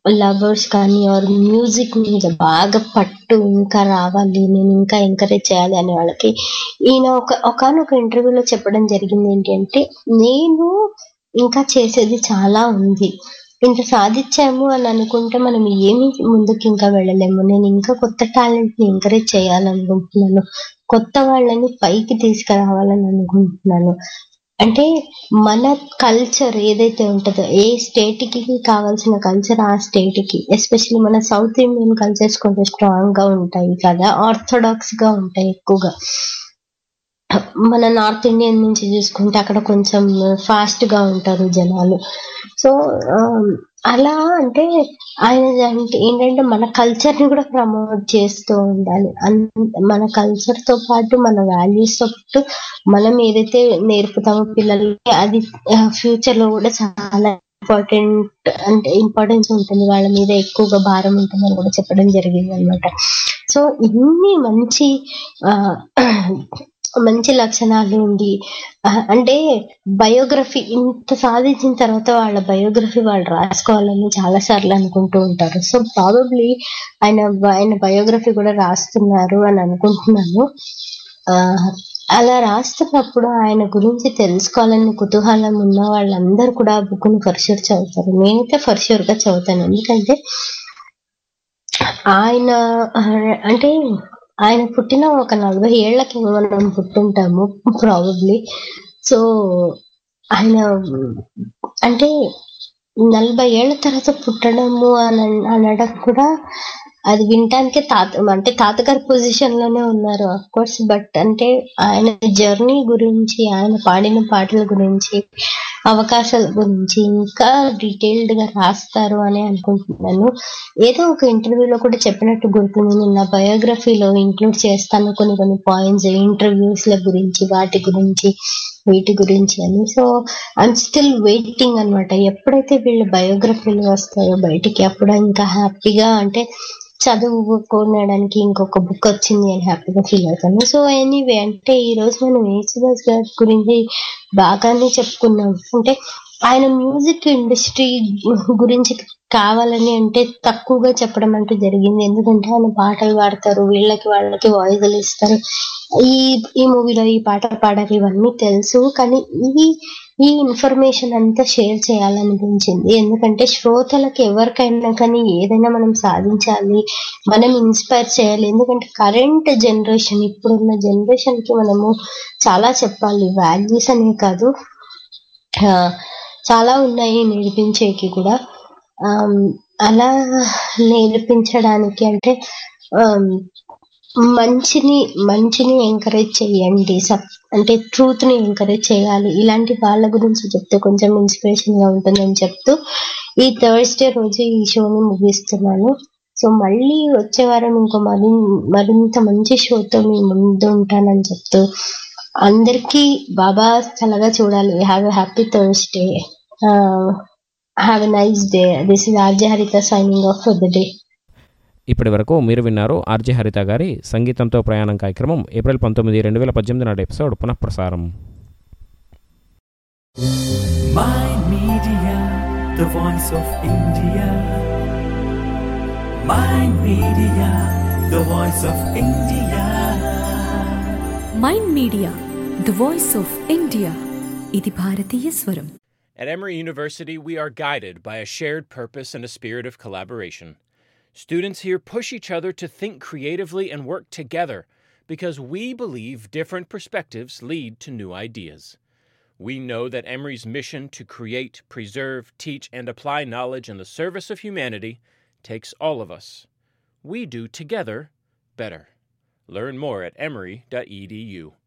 లవర్స్ కానీ ఆర్ మ్యూజిక్ మీద బాగా పట్టు ఇంకా రావాలి నేను ఇంకా ఎంకరేజ్ చేయాలి అనే వాళ్ళకి ఈయన ఒక ఒకనొక ఇంటర్వ్యూలో చెప్పడం జరిగింది ఏంటి అంటే నేను ఇంకా చేసేది చాలా ఉంది ఇంత సాధించాము అని అనుకుంటే మనం ఏమి ముందుకు ఇంకా వెళ్ళలేము నేను ఇంకా కొత్త టాలెంట్ ని ఎంకరేజ్ చేయాలనుకుంటున్నాను కొత్త వాళ్ళని పైకి తీసుకురావాలని అనుకుంటున్నాను అంటే మన కల్చర్ ఏదైతే ఉంటుందో ఏ స్టేట్ కి కావాల్సిన కల్చర్ ఆ స్టేట్ కి ఎస్పెషల్లీ మన సౌత్ ఇండియన్ కల్చర్స్ కొంచెం స్ట్రాంగ్ గా ఉంటాయి కదా ఆర్థోడాక్స్ గా ఉంటాయి ఎక్కువగా మన నార్త్ ఇండియన్ నుంచి చూసుకుంటే అక్కడ కొంచెం ఫాస్ట్ గా ఉంటారు జనాలు సో అలా అంటే ఆయన అంటే ఏంటంటే మన కల్చర్ ని కూడా ప్రమోట్ చేస్తూ ఉండాలి అన్- మన కల్చర్ తో పాటు మన వాల్యూస్ తో పాటు మనం ఏదైతే నేర్పుతామో పిల్లలకి అది ఫ్యూచర్ లో కూడా చాలా ఇంపార్టెంట్ అంటే ఇంపార్టెన్స్ ఉంటుంది వాళ్ళ మీద ఎక్కువగా భారం ఉంటుందని కూడా చెప్పడం జరిగింది అనమాట సో ఇన్ని మంచి ఆ, మంచి లక్షణాలు ఉండి ఆ, అంటే బయోగ్రఫీ ఇంత సాధించిన తర్వాత వాళ్ళ బయోగ్రఫీ వాళ్ళు రాసుకోవాలని చాలా సార్లు అనుకుంటూ ఉంటారు సో ప్రాబబ్లీ ఆయన ఆయన బయోగ్రఫీ కూడా రాస్తున్నారు అని అనుకుంటున్నాను ఆ, అలా రాస్తున్నప్పుడు ఆయన గురించి తెలుసుకోవాలని కుతూహలం ఉన్న వాళ్ళందరూ కూడా ఆ బుక్ ని ఫర్ షూర్ చదువుతారు నేనైతే ఫర్ షూర్ గా చదువుతాను ఎందుకంటే ఆయన ఆ, అంటే ఆయన పుట్టిన ఒక నలభై ఏళ్లకి మనం పుట్టుంటాము ప్రాబబ్లీ సో ఆయన అంటే నలభై ఏళ్ల తర్వాత పుట్టడము అని అన్- అనడం కూడా అది వినటానికి తాత అంటే తాతగారి పొజిషన్ లోనే ఉన్నారు ఆఫ్ కోర్స్ బట్ అంటే ఆయన జర్నీ గురించి ఆయన పాడిన పాటల గురించి అవకాశాల గురించి ఇంకా డీటెయిల్డ్ గా రాస్తారు అని అనుకుంటున్నాను ఏదో ఒక ఇంటర్వ్యూలో కూడా చెప్పినట్టు గుర్తుంది నేను నా బయోగ్రఫీలో ఇంక్లూడ్ చేస్తాను కొన్ని కొన్ని పాయింట్స్ ఇంటర్వ్యూస్ ల గురించి వాటి గురించి వీటి గురించి అని సో ఐఎమ్ స్టిల్ వెయిటింగ్ అన్నమాట ఎప్పుడైతే వీళ్ళ బయోగ్రఫీలు వస్తాయో బయటికి అప్పుడు ఇంకా హ్యాపీగా అంటే చదువుకోనడానికి ఇంకొక బుక్ వచ్చింది అని హ్యాపీగా ఫీల్ అవుతాను సో ఎనీవే అంటే ఈ రోజు మనం యేసుదాస్ గారి గురించి బాగానే చెప్పుకున్నాం అంటే ఆయన మ్యూజిక్ ఇండస్ట్రీ గురించి కావాలని అంటే తక్కువగా చెప్పడం అంటూ జరిగింది ఎందుకంటే ఆయన పాటలు పాడతారు వీళ్ళకి వాళ్ళకి వాయిస్లు ఇస్తారు ఈ ఈ మూవీలో ఈ పాట పాడారు ఇవన్నీ తెలుసు కానీ ఈ ఈ ఇన్ఫర్మేషన్ అంతా షేర్ చేయాలనిపించింది ఎందుకంటే శ్రోతలకు ఎవరికైనా కానీ ఏదైనా మనం సాధించాలి మనం ఇన్స్పైర్ చేయాలి ఎందుకంటే కరెంట్ జనరేషన్ ఇప్పుడున్న జనరేషన్ కి మనము చాలా చెప్పాలి వాల్యూస్ అనే కాదు ఆ, చాలా ఉన్నాయి నేర్పించేకి కూడా ఆమ్, అలా నేర్పించడానికి అంటే ఆమ్, మంచిని మంచిని ఎంకరేజ్ చేయండి సబ్ అంటే ట్రూత్ ని ఎంకరేజ్ చేయాలి ఇలాంటి వాళ్ళ గురించి చెప్తే కొంచెం ఇన్స్పిరేషన్ గా ఉంటుందని చెప్తూ ఈ థర్స్డే రోజు ఈ షోని ముగిస్తున్నాను సో మళ్ళీ వచ్చే వారం ఇంకో మరి మరింత మంచి షోతో మీ ముందు ఉంటానని చెప్తూ అందరికీ బాబా చల్లగా చూడాలి have a happy Thursday have a nice day this is RJ Haritha signing off for the day ఇప్పటి వరకు మీరు విన్నారు ఆర్జే హరిత గారి సంగీతంతో ప్రయాణం కార్యక్రమం ఏప్రిల్ పంతొమ్మిది రెండు వేల పద్దెనిమిది నాటి ఎపిసోడ్ పునఃప్రసారం My Media, the voice of India. My Media, the voice of India. Mind media the voice of India ఇది భారతీయ స్వరం At Emory University, we are guided by a shared purpose and a spirit of collaboration. Students here push each other to think creatively and work together because we believe different perspectives lead to new ideas. We know that Emory's mission to create, preserve, teach, and apply knowledge in the service of humanity takes all of us. We do together better. Learn more at emory.edu.